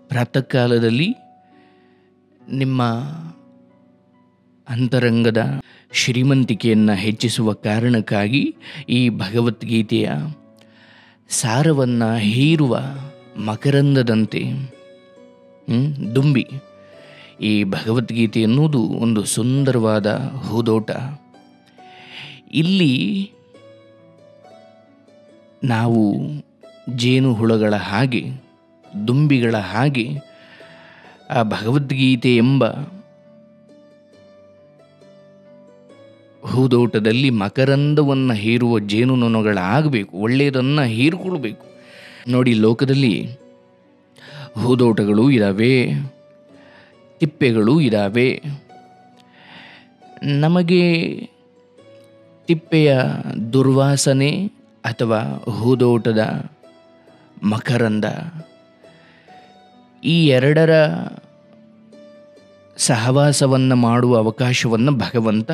ಪ್ರಾತಃ ಕಾಲದಲ್ಲಿ ನಿಮ್ಮ ಅಂತರಂಗದ ಶ್ರೀಮಂತಿಕೆಯನ್ನು ಹೆಚ್ಚಿಸುವ ಕಾರಣಕ್ಕಾಗಿ ಈ ಭಗವದ್ಗೀತೆಯ ಸಾರವನ್ನು ಹೀರುವ ಮಕರಂದದಂತೆ ಹ್ಮ್, ದುಂಬಿ ಈ ಭಗವದ್ಗೀತೆ ಎನ್ನುವುದು ಒಂದು ಸುಂದರವಾದ ಹೂದೋಟ ಇಲ್ಲಿ ನಾವು ಜೇನು ಹುಳಗಳ ಹಾಗೆ ದುಂಬಿಗಳ ಹಾಗೆ ಆ ಭಗವದ್ಗೀತೆ ಎಂಬ ಹೂದೋಟದಲ್ಲಿ ಮಕರಂದವನ್ನು ಹೀರುವ ಜೇನುನೊಣಗಳಾಗಬೇಕು ಒಳ್ಳೆಯದನ್ನು ಹೀರ್ಕೊಳ್ಬೇಕು ನೋಡಿ ಲೋಕದಲ್ಲಿ ಹೂದೋಟಗಳು ಇದ್ದಾವೆ ತಿಪ್ಪೆಗಳು ಇದ್ದಾವೆ ನಮಗೆ ತಿಪ್ಪೆಯ ದುರ್ವಾಸನೆ ಅಥವಾ ಹೂದೋಟದ ಮಕರಂದ ಈ ಎರಡರ ಸಹವಾಸವನ್ನು ಮಾಡುವ ಅವಕಾಶವನ್ನು ಭಗವಂತ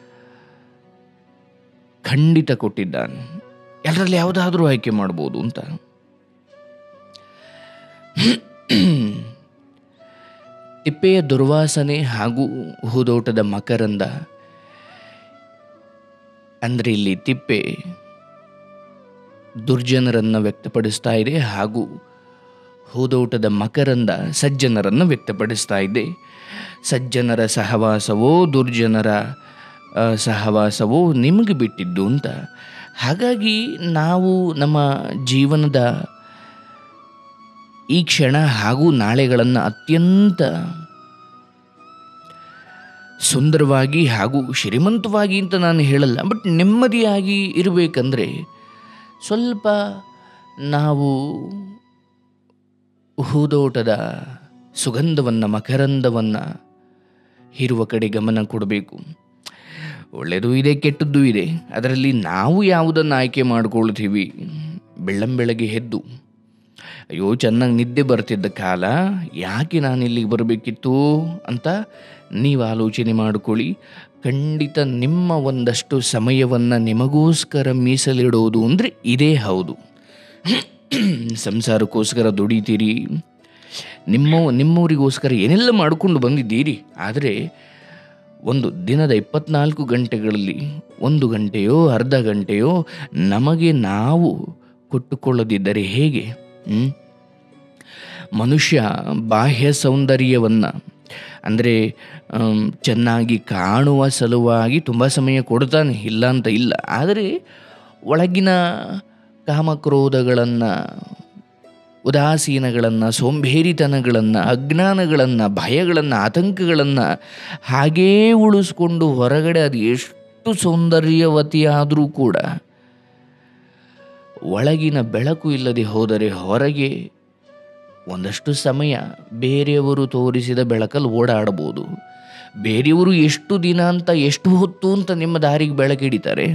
ಖಂಡಿತ ಕೊಟ್ಟಿದ್ದಾನೆ ಎಲ್ಲರಲ್ಲಿ ಯಾವುದಾದ್ರೂ ಆಯ್ಕೆ ಮಾಡ್ಬೋದು ಅಂತ ತಿಪ್ಪೆಯ ದುರ್ವಾಸನೆ ಹಾಗೂ ಹೂದೋಟದ ಮಕರಂದ ಅಂದರೆ ಇಲ್ಲಿ ತಿಪ್ಪೆ ದುರ್ಜನರನ್ನು ವ್ಯಕ್ತಪಡಿಸ್ತಾ ಇದೆ ಹಾಗೂ ಹೂದೋಟದ ಮಕರಂದ ಸಜ್ಜನರನ್ನು ವ್ಯಕ್ತಪಡಿಸ್ತಾ ಇದೆ ಸಜ್ಜನರ ಸಹವಾಸವೋ ದುರ್ಜನರ ಆ, ಸಹವಾಸವೋ ನಿಮಗೆ ಬಿಟ್ಟಿದ್ದು ಅಂತ ಹಾಗಾಗಿ ನಾವು ನಮ್ಮ ಜೀವನದ ಈ ಕ್ಷಣ ಹಾಗೂ ನಾಳೆಗಳನ್ನು ಅತ್ಯಂತ ಸುಂದರವಾಗಿ ಹಾಗೂ ಶ್ರೀಮಂತವಾಗಿ ಅಂತ ನಾನು ಹೇಳಲ್ಲ ಬಟ್ ನೆಮ್ಮದಿಯಾಗಿ ಇರಬೇಕಂದ್ರೆ ಸ್ವಲ್ಪ ನಾವು ಹೂದೋಟದ ಸುಗಂಧವನ್ನು ಮಕರಂದವನ್ನು ಹೀರುವ ಕಡೆ ಗಮನ ಕೊಡಬೇಕು ಒಳ್ಳೆಯದು ಇದೆ ಕೆಟ್ಟದ್ದು ಇದೆ ಅದರಲ್ಲಿ ನಾವು ಯಾವುದನ್ನು ಆಯ್ಕೆ ಮಾಡಿಕೊಳ್ತೀವಿ ಬೆಳ್ಳಂಬೆಳಗ್ಗೆ ಎದ್ದು ಅಯ್ಯೋ ಚೆನ್ನಾಗಿ ನಿದ್ದೆ ಬರ್ತಿದ್ದ ಕಾಲ ಯಾಕೆ ನಾನು ಇಲ್ಲಿಗೆ ಬರಬೇಕಿತ್ತು ಅಂತ ನೀವು ಆಲೋಚನೆ ಮಾಡಿಕೊಳ್ಳಿ ಖಂಡಿತ ನಿಮ್ಮ ಒಂದಷ್ಟು ಸಮಯವನ್ನು ನಿಮಗೋಸ್ಕರ ಮೀಸಲಿಡೋದು ಅಂದರೆ ಇದೇ ಹೌದು ಸಂಸಾರಕ್ಕೋಸ್ಕರ ದುಡಿತೀರಿ ನಿಮ್ಮ ನಿಮ್ಮವರಿಗೋಸ್ಕರ ಏನೆಲ್ಲ ಮಾಡಿಕೊಂಡು ಬಂದಿದ್ದೀರಿ ಆದರೆ ಒಂದು ದಿನದ ಇಪ್ಪತ್ನಾಲ್ಕು ಗಂಟೆಗಳಲ್ಲಿ ಒಂದು ಗಂಟೆಯೋ ಅರ್ಧ ಗಂಟೆಯೋ ನಮಗೆ ನಾವು ಕೊಟ್ಟುಕೊಳ್ಳದಿದ್ದರೆ ಹೇಗೆ ಹ್ಮ್? ಮನುಷ್ಯ ಬಾಹ್ಯ ಸೌಂದರ್ಯವನ್ನು ಅಂದರೆ ಆಮ್, ಚೆನ್ನಾಗಿ ಕಾಣುವ ಸಲುವಾಗಿ ತುಂಬ ಸಮಯ ಕೊಡ್ತಾನೆ ಇಲ್ಲ ಅಂತ ಇಲ್ಲ ಆದರೆ ಒಳಗಿನ ಕಾಮಕ್ರೋಧಗಳನ್ನು ಉದಾಸೀನಗಳನ್ನು ಸೋಂಬೇರಿತನಗಳನ್ನು ಅಜ್ಞಾನಗಳನ್ನು ಭಯಗಳನ್ನು ಆತಂಕಗಳನ್ನು ಹಾಗೇ ಉಳಿಸ್ಕೊಂಡು ಹೊರಗಡೆ ಅದು ಎಷ್ಟು ಸೌಂದರ್ಯವತಿಯಾದರೂ ಕೂಡ ಒಳಗಿನ ಬೆಳಕು ಇಲ್ಲದೆ ಹೋದರೆ ಹೊರಗೆ ಒಂದಷ್ಟು ಸಮಯ ಬೇರೆಯವರು ತೋರಿಸಿದ ಬೆಳಕಲ್ಲಿ ಓಡಾಡಬಹುದು ಬೇರೆಯವರು ಎಷ್ಟು ದಿನ ಅಂತ ಎಷ್ಟು ಹೊತ್ತು ಅಂತ ನಿಮ್ಮ ದಾರಿಗೆ ಬೆಳಕಿಡಿತಾರೆ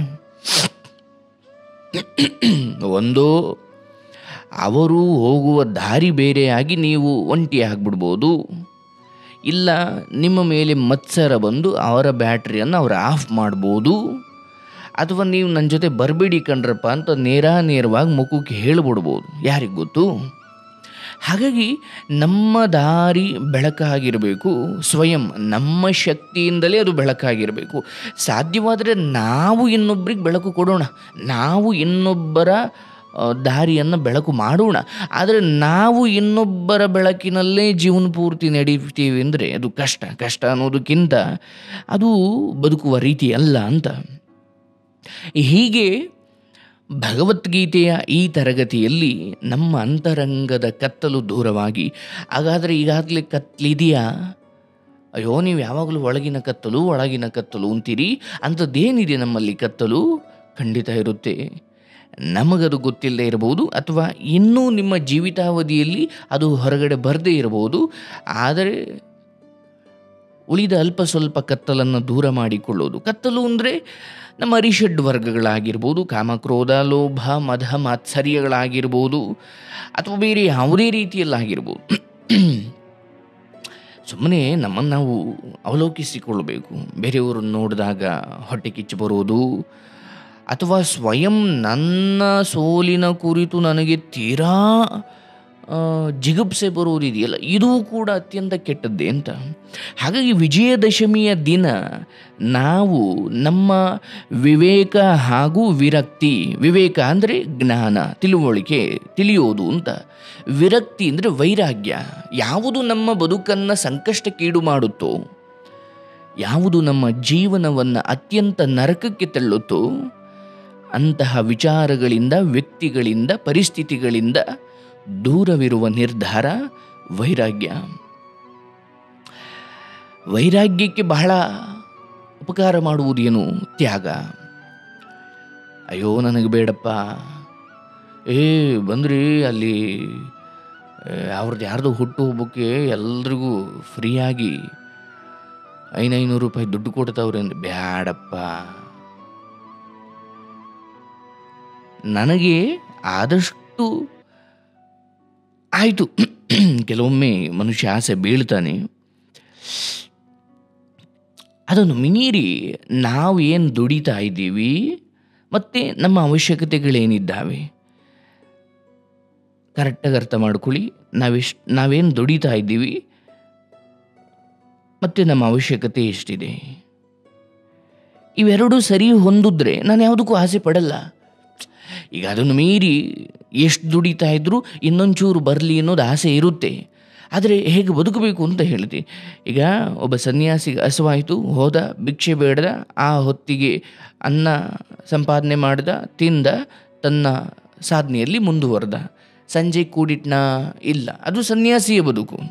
ಒಂದು ಅವರು ಹೋಗುವ ದಾರಿ ಬೇರೆಯಾಗಿ ನೀವು ಒಂಟಿ ಆಗಿಬಿಡ್ಬೋದು ಇಲ್ಲ ನಿಮ್ಮ ಮೇಲೆ ಮತ್ಸರ ಬಂದು ಅವರ ಬ್ಯಾಟ್ರಿಯನ್ನು ಅವರು ಆಫ್ ಮಾಡ್ಬೋದು ಅಥವಾ ನೀವು ನನ್ನ ಜೊತೆ ಬರಬೇಡಿ ಕಣ್ರಪ್ಪ ಅಂತ ನೇರ ನೇರವಾಗಿ ಮುಖಕ್ಕೆ ಹೇಳ್ಬಿಡ್ಬೋದು ಯಾರಿಗೆ ಗೊತ್ತು ಹಾಗಾಗಿ ನಮ್ಮ ದಾರಿ ಬೆಳಕಾಗಿರಬೇಕು ಸ್ವಯಂ ನಮ್ಮ ಶಕ್ತಿಯಿಂದಲೇ ಅದು ಬೆಳಕಾಗಿರಬೇಕು ಸಾಧ್ಯವಾದರೆ ನಾವು ಇನ್ನೊಬ್ಬರಿಗೆ ಬೆಳಕು ಕೊಡೋಣ ನಾವು ಇನ್ನೊಬ್ಬರ ಆ, ದಾರಿಯನ್ನು ಬೆಳಕು ಮಾಡೋಣ ಆದರೆ ನಾವು ಇನ್ನೊಬ್ಬರ ಬೆಳಕಿನಲ್ಲೇ ಜೀವನ ಪೂರ್ತಿ ನಡೀತೀವಿ ಅಂದರೆ ಅದು ಕಷ್ಟ ಕಷ್ಟ ಅನ್ನೋದಕ್ಕಿಂತ ಅದು ಬದುಕುವ ರೀತಿ ಅಲ್ಲ ಅಂತ ಹೀಗೆ ಭಗವದ್ಗೀತೆಯ ಈ ತರಗತಿಯಲ್ಲಿ ನಮ್ಮ ಅಂತರಂಗದ ಕತ್ತಲು ದೂರವಾಗಿ ಹಾಗಾದರೆ ಈಗಾಗಲೇ ಕತ್ತಲಿದೆಯಾ ಅಯ್ಯೋ ನೀವು ಯಾವಾಗಲೂ ಒಳಗಿನ ಕತ್ತಲು ಒಳಗಿನ ಕತ್ತಲು ಅಂತೀರಿ ಅಂಥದ್ದೇನಿದೆ ನಮ್ಮಲ್ಲಿ ಕತ್ತಲು ಖಂಡಿತ ಇರುತ್ತೆ ನಮಗದು ಗೊತ್ತಿಲ್ಲದೆ ಇರಬಹುದು ಅಥವಾ ಇನ್ನೂ ನಿಮ್ಮ ಜೀವಿತಾವಧಿಯಲ್ಲಿ ಅದು ಹೊರಗಡೆ ಬರದೇ ಇರಬಹುದು ಆದರೆ ಉಳಿದ ಅಲ್ಪ ಸ್ವಲ್ಪ ಕತ್ತಲನ್ನು ದೂರ ಮಾಡಿಕೊಳ್ಳೋದು ಕತ್ತಲು ಅಂದರೆ ನಮ್ಮ ಅರಿಷಡ್ ವರ್ಗಗಳಾಗಿರ್ಬೋದು ಕಾಮಕ್ರೋಧ ಲೋಭ ಮದ ಮಾತ್ಸರ್ಯಗಳಾಗಿರ್ಬೋದು ಅಥವಾ ಬೇರೆ ಯಾವುದೇ ರೀತಿಯಲ್ಲಾಗಿರ್ಬೋದು ಸುಮ್ಮನೆ ನಮ್ಮನ್ನು ನಾವು ಅವಲೋಕಿಸಿಕೊಳ್ಳಬೇಕು ಬೇರೆಯವರು ನೋಡಿದಾಗ ಹೊಟ್ಟೆ ಕಿಚ್ಚು ಬರೋದು ಅಥವಾ ಸ್ವಯಂ ನನ್ನ ಸೋಲಿನ ಕುರಿತು ನನಗೆ ತೀರಾ ಆ, ಜಿಗುಪ್ಸೆ ಬರುವುದಿದೆಯಲ್ಲ ಇದೂ ಕೂಡ ಅತ್ಯಂತ ಕೆಟ್ಟದ್ದೇ ಅಂತ ಹಾಗಾಗಿ ವಿಜಯದಶಮಿಯ ದಿನ ನಾವು ನಮ್ಮ ವಿವೇಕ ಹಾಗೂ ವಿರಕ್ತಿ ವಿವೇಕ ಅಂದರೆ ಜ್ಞಾನ ತಿಳುವಳಿಕೆ ತಿಳಿಯೋದು ಅಂತ ವಿರಕ್ತಿ ಅಂದರೆ ವೈರಾಗ್ಯ ಯಾವುದು ನಮ್ಮ ಬದುಕನ್ನು ಸಂಕಷ್ಟಕ್ಕೀಡು ಮಾಡುತ್ತೋ ಯಾವುದು ನಮ್ಮ ಜೀವನವನ್ನು ಅತ್ಯಂತ ನರಕಕ್ಕೆ ತಳ್ಳುತ್ತೋ ಅಂತಹ ವಿಚಾರಗಳಿಂದ ವ್ಯಕ್ತಿಗಳಿಂದ ಪರಿಸ್ಥಿತಿಗಳಿಂದ ದೂರವಿರುವ ನಿರ್ಧಾರ ವೈರಾಗ್ಯ ವೈರಾಗ್ಯಕ್ಕೆ ಬಹಳ ಉಪಕಾರ ಮಾಡುವುದೇನು ತ್ಯಾಗ ಅಯ್ಯೋ ನನಗೆ ಬೇಡಪ್ಪ ಏ ಬಂದ್ರಿ ಅಲ್ಲಿ ಏ, ಅವ್ರದ್ದು ಯಾರ್ದು ಹುಟ್ಟು ಹಬ್ಬಕ್ಕೆ ಎಲ್ರಿಗೂ ಫ್ರೀಯಾಗಿ ಐನೈನೂರು ರೂಪಾಯಿ ದುಡ್ಡು ಕೊಡ್ತಾವ್ರೆ ಅಂದ್ರೆ ಬ್ಯಾಡಪ್ಪ ನನಗೆ ಆದಷ್ಟು ಆಯಿತು ಕೆಲವೊಮ್ಮೆ ಮನುಷ್ಯ ಆಸೆ ಬೀಳ್ತಾನೆ ಅದನ್ನು ಮೀರಿ ನಾವು ಏನು ದುಡಿತಾ ಇದ್ದೀವಿ ಮತ್ತು ನಮ್ಮ ಅವಶ್ಯಕತೆಗಳೇನಿದ್ದಾವೆ ಕರೆಕ್ಟಾಗಿ ಅರ್ಥ ಮಾಡ್ಕೊಳ್ಳಿ ನಾವೆಷ್ಟು ನಾವೇನು ದುಡಿತಾ ಇದ್ದೀವಿ ಮತ್ತು ನಮ್ಮ ಅವಶ್ಯಕತೆ ಎಷ್ಟಿದೆ ಇವೆರಡೂ ಸರಿ ಹೊಂದಿದ್ರೆ ನಾನು ಯಾವುದಕ್ಕೂ ಆಸೆ ಪಡಲ್ಲ ಈಗ ಅದನ್ನು ಮೀರಿ ಎಷ್ಟು ದುಡಿತಾ ಇದ್ರೂ ಇನ್ನೊಂಚೂರು ಬರಲಿ ಅನ್ನೋದು ಆಸೆ ಇರುತ್ತೆ ಆದರೆ ಹೇಗೆ ಬದುಕಬೇಕು ಅಂತ ಹೇಳ್ತಿ ಈಗ ಒಬ್ಬ ಸನ್ಯಾಸಿಗೆ ಹಸುವಾಯಿತು ಹೋದ ಭಿಕ್ಷೆ ಬೇಡದ ಆ ಹೊತ್ತಿಗೆ ಅನ್ನ ಸಂಪಾದನೆ ಮಾಡ್ದ ತಿಂದ ತನ್ನ ಸಾಧನೆಯಲ್ಲಿ ಮುಂದುವರೆದ ಸಂಜೆ ಕೂಡಿಟ್ನ ಇಲ್ಲ ಅದು ಸನ್ಯಾಸಿಯ ಬದುಕು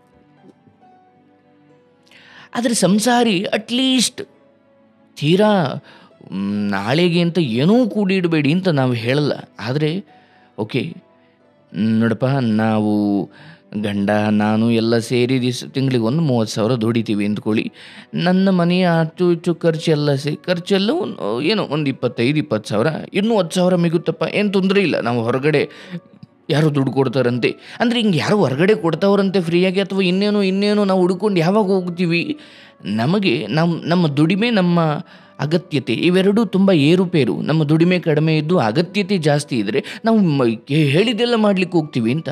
ಆದರೆ ಸಂಸಾರಿ ಅಟ್ಲೀಸ್ಟ್ ತೀರಾ ಮ್, ನಾಳೆಗೆ ಅಂತ ಏನೂ ಕೂಡಿಡಬೇಡಿ ಅಂತ ನಾವು ಹೇಳಲ್ಲ ಆದರೆ ಓಕೆ ನೋಡಪ್ಪ ನಾವು ಗಂಡ ನಾನು ಎಲ್ಲ ಸೇರಿ ದಿವಸ ತಿಂಗಳಿಗೆ ಒಂದು ಮೂವತ್ತು ಸಾವಿರ ದುಡಿತೀವಿ ಅಂದ್ಕೊಳ್ಳಿ ನನ್ನ ಮನೆಯ ಅಚ್ಚು ಇಚ್ಚು ಖರ್ಚೆಲ್ಲ ಸೇ ಖರ್ಚೆಲ್ಲ ಒಂದು ಏನೋ ಒಂದು ಇಪ್ಪತ್ತೈದು ಇಪ್ಪತ್ತು ಸಾವಿರ ಇನ್ನೂ ಹತ್ತು ಸಾವಿರ ಮಿಗುತ್ತಪ್ಪ ಏನು ತೊಂದರೆ ಇಲ್ಲ ನಾವು ಹೊರಗಡೆ ಯಾರು ದುಡ್ಡು ಕೊಡ್ತಾರಂತೆ ಅಂದರೆ ಹಿಂಗೆ ಯಾರು ಹೊರಗಡೆ ಕೊಡ್ತಾವ್ರಂತೆ ಫ್ರೀಯಾಗಿ ಅಥವಾ ಇನ್ನೇನೋ ಇನ್ನೇನೋ ನಾವು ಹುಡ್ಕೊಂಡು ಯಾವಾಗ ಹೋಗ್ತೀವಿ ನಮಗೆ ನಮ್ಮ ನಮ್ಮ ದುಡಿಮೆ ನಮ್ಮ ಅಗತ್ಯತೆ ಇವೆರಡೂ ತುಂಬ ಏರುಪೇರು ನಮ್ಮ ದುಡಿಮೆ ಕಡಿಮೆ ಇದ್ದು ಅಗತ್ಯತೆ ಜಾಸ್ತಿ ಇದ್ದರೆ ನಾವು ಮ- ಹೇ- ಹೇಳಿದ್ದೆಲ್ಲ ಮಾಡ್ಲಿಕ್ಕೆ ಹೋಗ್ತೀವಿ ಅಂತ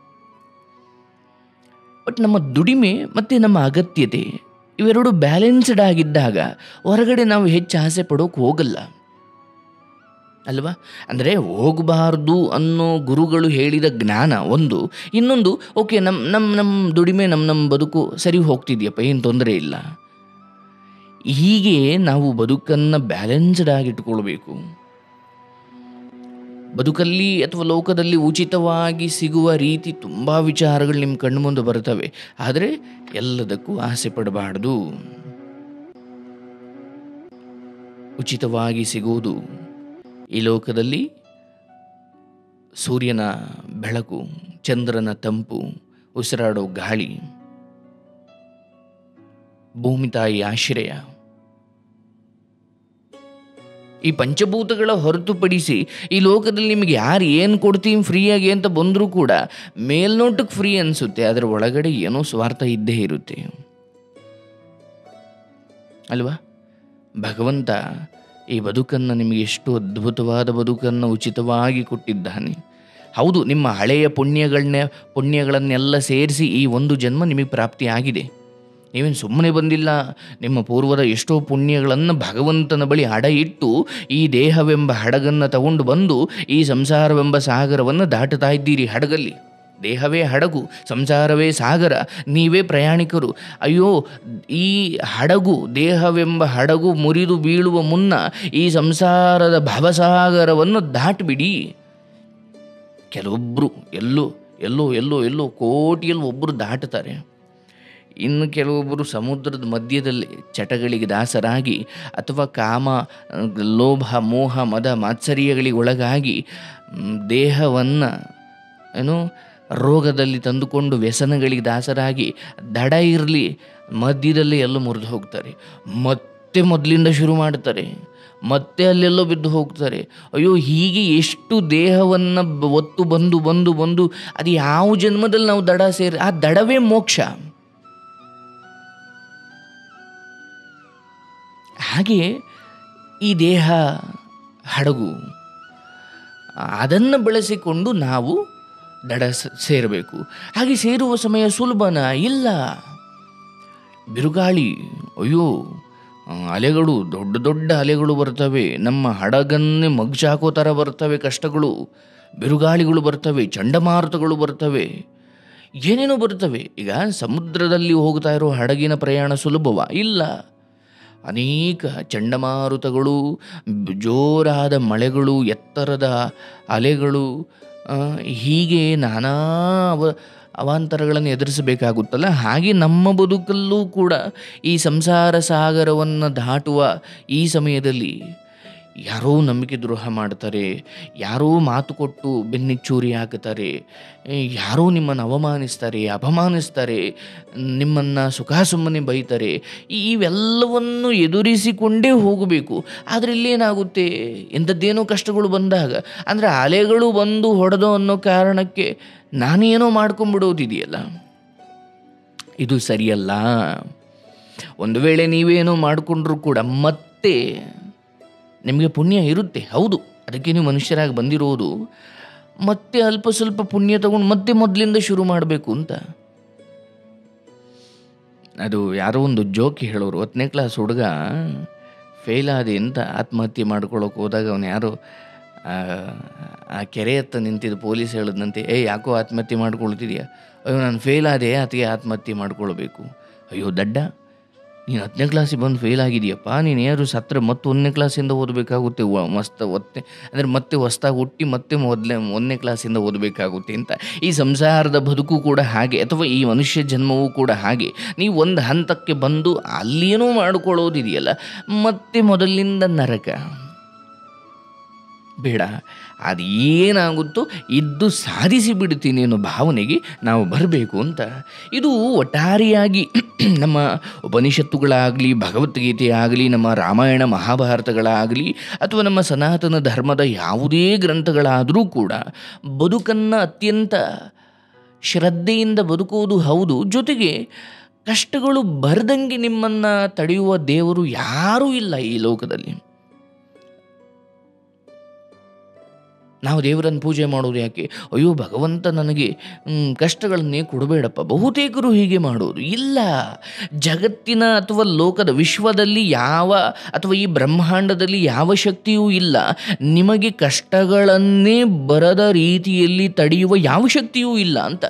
ಬಟ್ ನಮ್ಮ ದುಡಿಮೆ ಮತ್ತು ನಮ್ಮ ಅಗತ್ಯತೆ ಇವೆರಡು ಬ್ಯಾಲೆನ್ಸ್ಡ್ ಆಗಿದ್ದಾಗ ಹೊರಗಡೆ ನಾವು ಹೆಚ್ಚು ಆಸೆ ಪಡೋಕೆ ಹೋಗಲ್ಲ ಅಲ್ವಾ ಅಂದರೆ ಹೋಗಬಾರ್ದು ಅನ್ನೋ ಗುರುಗಳು ಹೇಳಿದ ಜ್ಞಾನ ಒಂದು ಇನ್ನೊಂದು ಓಕೆ ನಮ್ಮ ನಮ್ಮ ನಮ್ಮ ದುಡಿಮೆ ನಮ್ಮ ನಮ್ಮ ಬದುಕು ಸರಿ ಹೋಗ್ತಿದ್ಯಪ್ಪ ಏನು ತೊಂದರೆ ಇಲ್ಲ ಹೀಗೆ ನಾವು ಬದುಕನ್ನು ಬ್ಯಾಲೆನ್ಸ್ಡ್ ಆಗಿಟ್ಕೊಳ್ಬೇಕು ಬದುಕಲ್ಲಿ ಅಥವಾ ಲೋಕದಲ್ಲಿ ಉಚಿತವಾಗಿ ಸಿಗುವ ರೀತಿ ತುಂಬ ವಿಚಾರಗಳು ನಿಮ್ಮ ಕಣ್ಣು ಮುಂದೆ ಬರ್ತವೆ ಆದರೆ ಎಲ್ಲದಕ್ಕೂ ಆಸೆ ಪಡಬಾರ್ದು ಉಚಿತವಾಗಿ ಸಿಗುವುದು ಈ ಲೋಕದಲ್ಲಿ ಸೂರ್ಯನ ಬೆಳಕು ಚಂದ್ರನ ತಂಪು ಉಸಿರಾಡೋ ಗಾಳಿ ಭೂಮಿ ತಾಯಿ ಆಶ್ರಯ ಈ ಪಂಚಭೂತಗಳ ಹೊರತುಪಡಿಸಿ ಈ ಲೋಕದಲ್ಲಿ ನಿಮಗೆ ಯಾರು ಏನು ಕೊಡ್ತೀವಿ ಫ್ರೀಯಾಗಿ ಅಂತ ಬಂದರೂ ಕೂಡ ಮೇಲ್ನೋಟಕ್ಕೆ ಫ್ರೀ ಅನಿಸುತ್ತೆ ಅದರ ಒಳಗಡೆ ಏನೋ ಸ್ವಾರ್ಥ ಇದ್ದೇ ಇರುತ್ತೆ ಅಲ್ವಾ ಭಗವಂತ ಈ ಬದುಕನ್ನು ನಿಮಗೆ ಎಷ್ಟು ಅದ್ಭುತವಾದ ಬದುಕನ್ನು ಉಚಿತವಾಗಿ ಕೊಟ್ಟಿದ್ದಾನೆ ಹೌದು ನಿಮ್ಮ ಹಳೆಯ ಪುಣ್ಯಗಳನ್ನ ಪುಣ್ಯಗಳನ್ನೆಲ್ಲ ಸೇರಿಸಿ ಈ ಒಂದು ಜನ್ಮ ನಿಮಗೆ ಪ್ರಾಪ್ತಿಯಾಗಿದೆ ನೀವೇನು ಸುಮ್ಮನೆ ಬಂದಿಲ್ಲ ನಿಮ್ಮ ಪೂರ್ವದ ಎಷ್ಟೋ ಪುಣ್ಯಗಳನ್ನು ಭಗವಂತನ ಬಳಿ ಹಡ ಇಟ್ಟು ಈ ದೇಹವೆಂಬ ಹಡಗನ್ನು ತಗೊಂಡು ಬಂದು ಈ ಸಂಸಾರವೆಂಬ ಸಾಗರವನ್ನು ದಾಟುತ್ತಾ ಇದ್ದೀರಿ ಹಡಗಲ್ಲಿ ದೇಹವೇ ಹಡಗು ಸಂಸಾರವೇ ಸಾಗರ ನೀವೇ ಪ್ರಯಾಣಿಕರು ಅಯ್ಯೋ ಈ ಹಡಗು ದೇಹವೆಂಬ ಹಡಗು ಮುರಿದು ಬೀಳುವ ಮುನ್ನ ಈ ಸಂಸಾರದ ಭವಸಾಗರವನ್ನು ದಾಟಿಬಿಡಿ ಕೆಲವೊಬ್ಬರು ಎಲ್ಲೋ ಎಲ್ಲೋ ಎಲ್ಲೋ ಎಲ್ಲೋ ಕೋಟಿಯಲ್ಲಿ ಒಬ್ಬರು ದಾಟುತ್ತಾರೆ ಇನ್ನು ಕೆಲವೊಬ್ಬರು ಸಮುದ್ರದ ಮಧ್ಯದಲ್ಲಿ ಚಟಗಳಿಗೆ ದಾಸರಾಗಿ ಅಥವಾ ಕಾಮ ಲೋಭ ಮೋಹ ಮದ ಮಾತ್ಸರ್ಯಗಳಿಗೆ ಒಳಗಾಗಿ ದೇಹವನ್ನು ಏನು ರೋಗದಲ್ಲಿ ತಂದುಕೊಂಡು ವ್ಯಸನಗಳಿಗೆ ದಾಸರಾಗಿ ದಡ ಇರಲಿ ಮಧ್ಯದಲ್ಲಿ ಎಲ್ಲೋ ಮುರಿದು ಹೋಗ್ತಾರೆ ಮತ್ತೆ ಮೊದಲಿಂದ ಶುರು ಮಾಡ್ತಾರೆ ಮತ್ತೆ ಅಲ್ಲೆಲ್ಲೋ ಬಿದ್ದು ಹೋಗ್ತಾರೆ ಅಯ್ಯೋ ಹೀಗೆ ಎಷ್ಟು ದೇಹವನ್ನು ಬ- ಒತ್ತು ಬಂದು ಬಂದು ಬಂದು ಅದು ಯಾವ ಜನ್ಮದಲ್ಲಿ ನಾವು ದಡ ಸೇರಿ ಆ ದಡವೇ ಮೋಕ್ಷ ಹಾಗೆ ಈ ದೇಹ ಹಡಗು ಅದನ್ನು ಬಳಸಿಕೊಂಡು ನಾವು ದಡ ಸ- ಸೇರಬೇಕು ಹಾಗೆ ಸೇರುವ ಸಮಯ ಸುಲಭನ ಇಲ್ಲ ಬಿರುಗಾಳಿ ಅಯ್ಯೋ ಆ, ಅಲೆಗಳು ದೊಡ್ಡ ದೊಡ್ಡ ಅಲೆಗಳು ಬರ್ತವೆ ನಮ್ಮ ಹಡಗನ್ನೇ ಮಗ್ಚಾಕೋ ಥರ ಬರ್ತವೆ ಕಷ್ಟಗಳು ಬಿರುಗಾಳಿಗಳು ಬರ್ತವೆ ಚಂಡಮಾರುತಗಳು ಬರ್ತವೆ ಏನೇನೋ ಬರ್ತವೆ ಈಗ ಸಮುದ್ರದಲ್ಲಿ ಹೋಗ್ತಾ ಇರೋ ಹಡಗಿನ ಪ್ರಯಾಣ ಸುಲಭವ ಇಲ್ಲ ಅನೇಕ ಚಂಡಮಾರುತಗಳು ಬ್- ಜೋರಾದ ಮಳೆಗಳು ಎತ್ತರದ ಅಲೆಗಳು ಆ, ಹೀಗೆ ನಾನಾ ಅವ ಅವಾಂತರಗಳನ್ನು ಎದುರಿಸಬೇಕಾಗುತ್ತಲ್ಲ ಹಾಗೆ ನಮ್ಮ ಬದುಕಲ್ಲೂ ಕೂಡ ಈ ಸಂಸಾರ ಸಾಗರವನ್ನು ದಾಟುವ ಈ ಸಮಯದಲ್ಲಿ ಯಾರೋ ನಂಬಿಕೆ ದ್ರೋಹ ಮಾಡ್ತಾರೆ ಯಾರೋ ಮಾತು ಕೊಟ್ಟು ಬೆನ್ನಿಚ್ಚೂರಿ ಹಾಕುತ್ತಾರೆ ಏ, ಯಾರೋ ನಿಮ್ಮನ್ನು ಅವಮಾನಿಸ್ತಾರೆ ಅಪಮಾನಿಸ್ತಾರೆ ನಿಮ್ಮನ್ನು ಸುಖಾಸುಮ್ಮನೆ ಬೈತಾರೆ ಈ- ಇವೆಲ್ಲವನ್ನು ಎದುರಿಸಿಕೊಂಡೇ ಹೋಗಬೇಕು ಆದರೆ ಇಲ್ಲೇನಾಗುತ್ತೆ ಎಂಥದ್ದೇನೋ ಕಷ್ಟಗಳು ಬಂದಾಗ ಅಂದರೆ ಅಲೆಗಳು ಬಂದು ಹೊಡೆದೋ ಅನ್ನೋ ಕಾರಣಕ್ಕೆ ನಾನೇನೋ ಮಾಡ್ಕೊಂಬಿಡೋದಿದೆಯಲ್ಲ ಇದು ಸರಿಯಲ್ಲ ಒಂದು ವೇಳೆ ನೀವೇನೋ ಮಾಡಿಕೊಂಡ್ರೂ ಕೂಡ ಮತ್ತೆ ನಿಮಗೆ ಪುಣ್ಯ ಇರುತ್ತೆ ಹೌದು ಅದಕ್ಕೆ ನೀವು ಮನುಷ್ಯರಾಗಿ ಬಂದಿರೋದು ಮತ್ತೆ ಅಲ್ಪ ಸ್ವಲ್ಪ ಪುಣ್ಯ ತಗೊಂಡು ಮತ್ತೆ ಮೊದಲಿಂದ ಶುರು ಮಾಡಬೇಕು ಅಂತ ಅದು ಯಾರೋ ಒಂದು ಜೋಕ್ ಹೇಳೋರು ಹತ್ತನೇ ಕ್ಲಾಸ್ ಹುಡುಗ ಫೇಲ್ ಆದಿ ಅಂತ ಆತ್ಮಹತ್ಯೆ ಮಾಡ್ಕೊಳ್ಳೋಕೆ ಹೋದಾಗ ಅವನು ಯಾರೋ ಆ, ಆ ಕೆರೆ ಹತ್ತ ನಿಂತಿದ್ದು ಪೊಲೀಸ್ ಹೇಳಿದಂತೆ ಏ ಯಾಕೋ ಆತ್ಮಹತ್ಯೆ ಮಾಡ್ಕೊಳ್ತಿದ್ಯಾ ಅಯ್ಯೋ ನಾನು ಫೇಲ್ ಆದೆ ಅದಕ್ಕೆ ಆತ್ಮಹತ್ಯೆ ಮಾಡ್ಕೊಳ್ಬೇಕು ಅಯ್ಯೋ ದಡ್ಡ ನೀನು ಹತ್ತನೇ ಕ್ಲಾಸಿಗೆ ಬಂದು ಫೇಲ್ ಆಗಿದೆಯಪ್ಪ ನೀನು ಯಾರು ಸತ್ರ ಮತ್ತೆ ಒಂದನೇ ಕ್ಲಾಸಿಂದ ಓದಬೇಕಾಗುತ್ತೆ ವ- ಮಸ್ತ್ ಒತ್ತೆ ಅಂದರೆ ಮತ್ತೆ ಹೊಸ್ದಾಗಿ ಹುಟ್ಟಿ ಮತ್ತೆ ಮೊದಲೇ ಒಂದನೇ ಕ್ಲಾಸಿಂದ ಓದಬೇಕಾಗುತ್ತೆ ಅಂತ ಈ ಸಂಸಾರದ ಬದುಕು ಕೂಡ ಹಾಗೆ ಅಥವಾ ಈ ಮನುಷ್ಯ ಜನ್ಮವೂ ಕೂಡ ಹಾಗೆ ನೀವು ಒಂದು ಹಂತಕ್ಕೆ ಬಂದು ಅಲ್ಲೇನೋ ಮಾಡ್ಕೊಳ್ಳೋದಿದೆಯಲ್ಲ ಮತ್ತೆ ಮೊದಲಿನಿಂದ ನರಕ ಬೇಡ ಅದು ಏನಾಗುತ್ತೋ ಇದ್ದು ಸಾಧಿಸಿ ಬಿಡ್ತೀನಿ ಅನ್ನೋ ಭಾವನೆಗೆ ನಾವು ಬರಬೇಕು ಅಂತ ಇದು ಒಟ್ಟಾರೆಯಾಗಿ ನಮ್ಮ ಉಪನಿಷತ್ತುಗಳಾಗಲಿ ಭಗವದ್ಗೀತೆ ಆಗಲಿ ನಮ್ಮ ರಾಮಾಯಣ ಮಹಾಭಾರತಗಳಾಗಲಿ ಅಥವಾ ನಮ್ಮ ಸನಾತನ ಧರ್ಮದ ಯಾವುದೇ ಗ್ರಂಥಗಳಾದರೂ ಕೂಡ ಬದುಕನ್ನು ಅತ್ಯಂತ ಶ್ರದ್ಧೆಯಿಂದ ಬದುಕುವುದು ಹೌದು ಜೊತೆಗೆ ಕಷ್ಟಗಳು ಬರದಂಗೆ ನಿಮ್ಮನ್ನು ತಡೆಯುವ ದೇವರು ಯಾರೂ ಇಲ್ಲ ಈ ಲೋಕದಲ್ಲಿ ನಾವು ದೇವರನ್ನು ಪೂಜೆ ಮಾಡೋದು ಯಾಕೆ ಅಯ್ಯೋ ಭಗವಂತ ನನಗೆ ಮ್, ಕಷ್ಟಗಳನ್ನೇ ಕೊಡಬೇಡಪ್ಪ ಬಹುತೇಕರು ಹೀಗೆ ಮಾಡೋದು ಇಲ್ಲ ಜಗತ್ತಿನ ಅಥವಾ ಲೋಕದ ವಿಶ್ವದಲ್ಲಿ ಯಾವ ಅಥವಾ ಈ ಬ್ರಹ್ಮಾಂಡದಲ್ಲಿ ಯಾವ ಶಕ್ತಿಯೂ ಇಲ್ಲ ನಿಮಗೆ ಕಷ್ಟಗಳನ್ನೇ ಬರದ ರೀತಿಯಲ್ಲಿ ತಡೆಯುವ ಯಾವ ಶಕ್ತಿಯೂ ಇಲ್ಲ ಅಂತ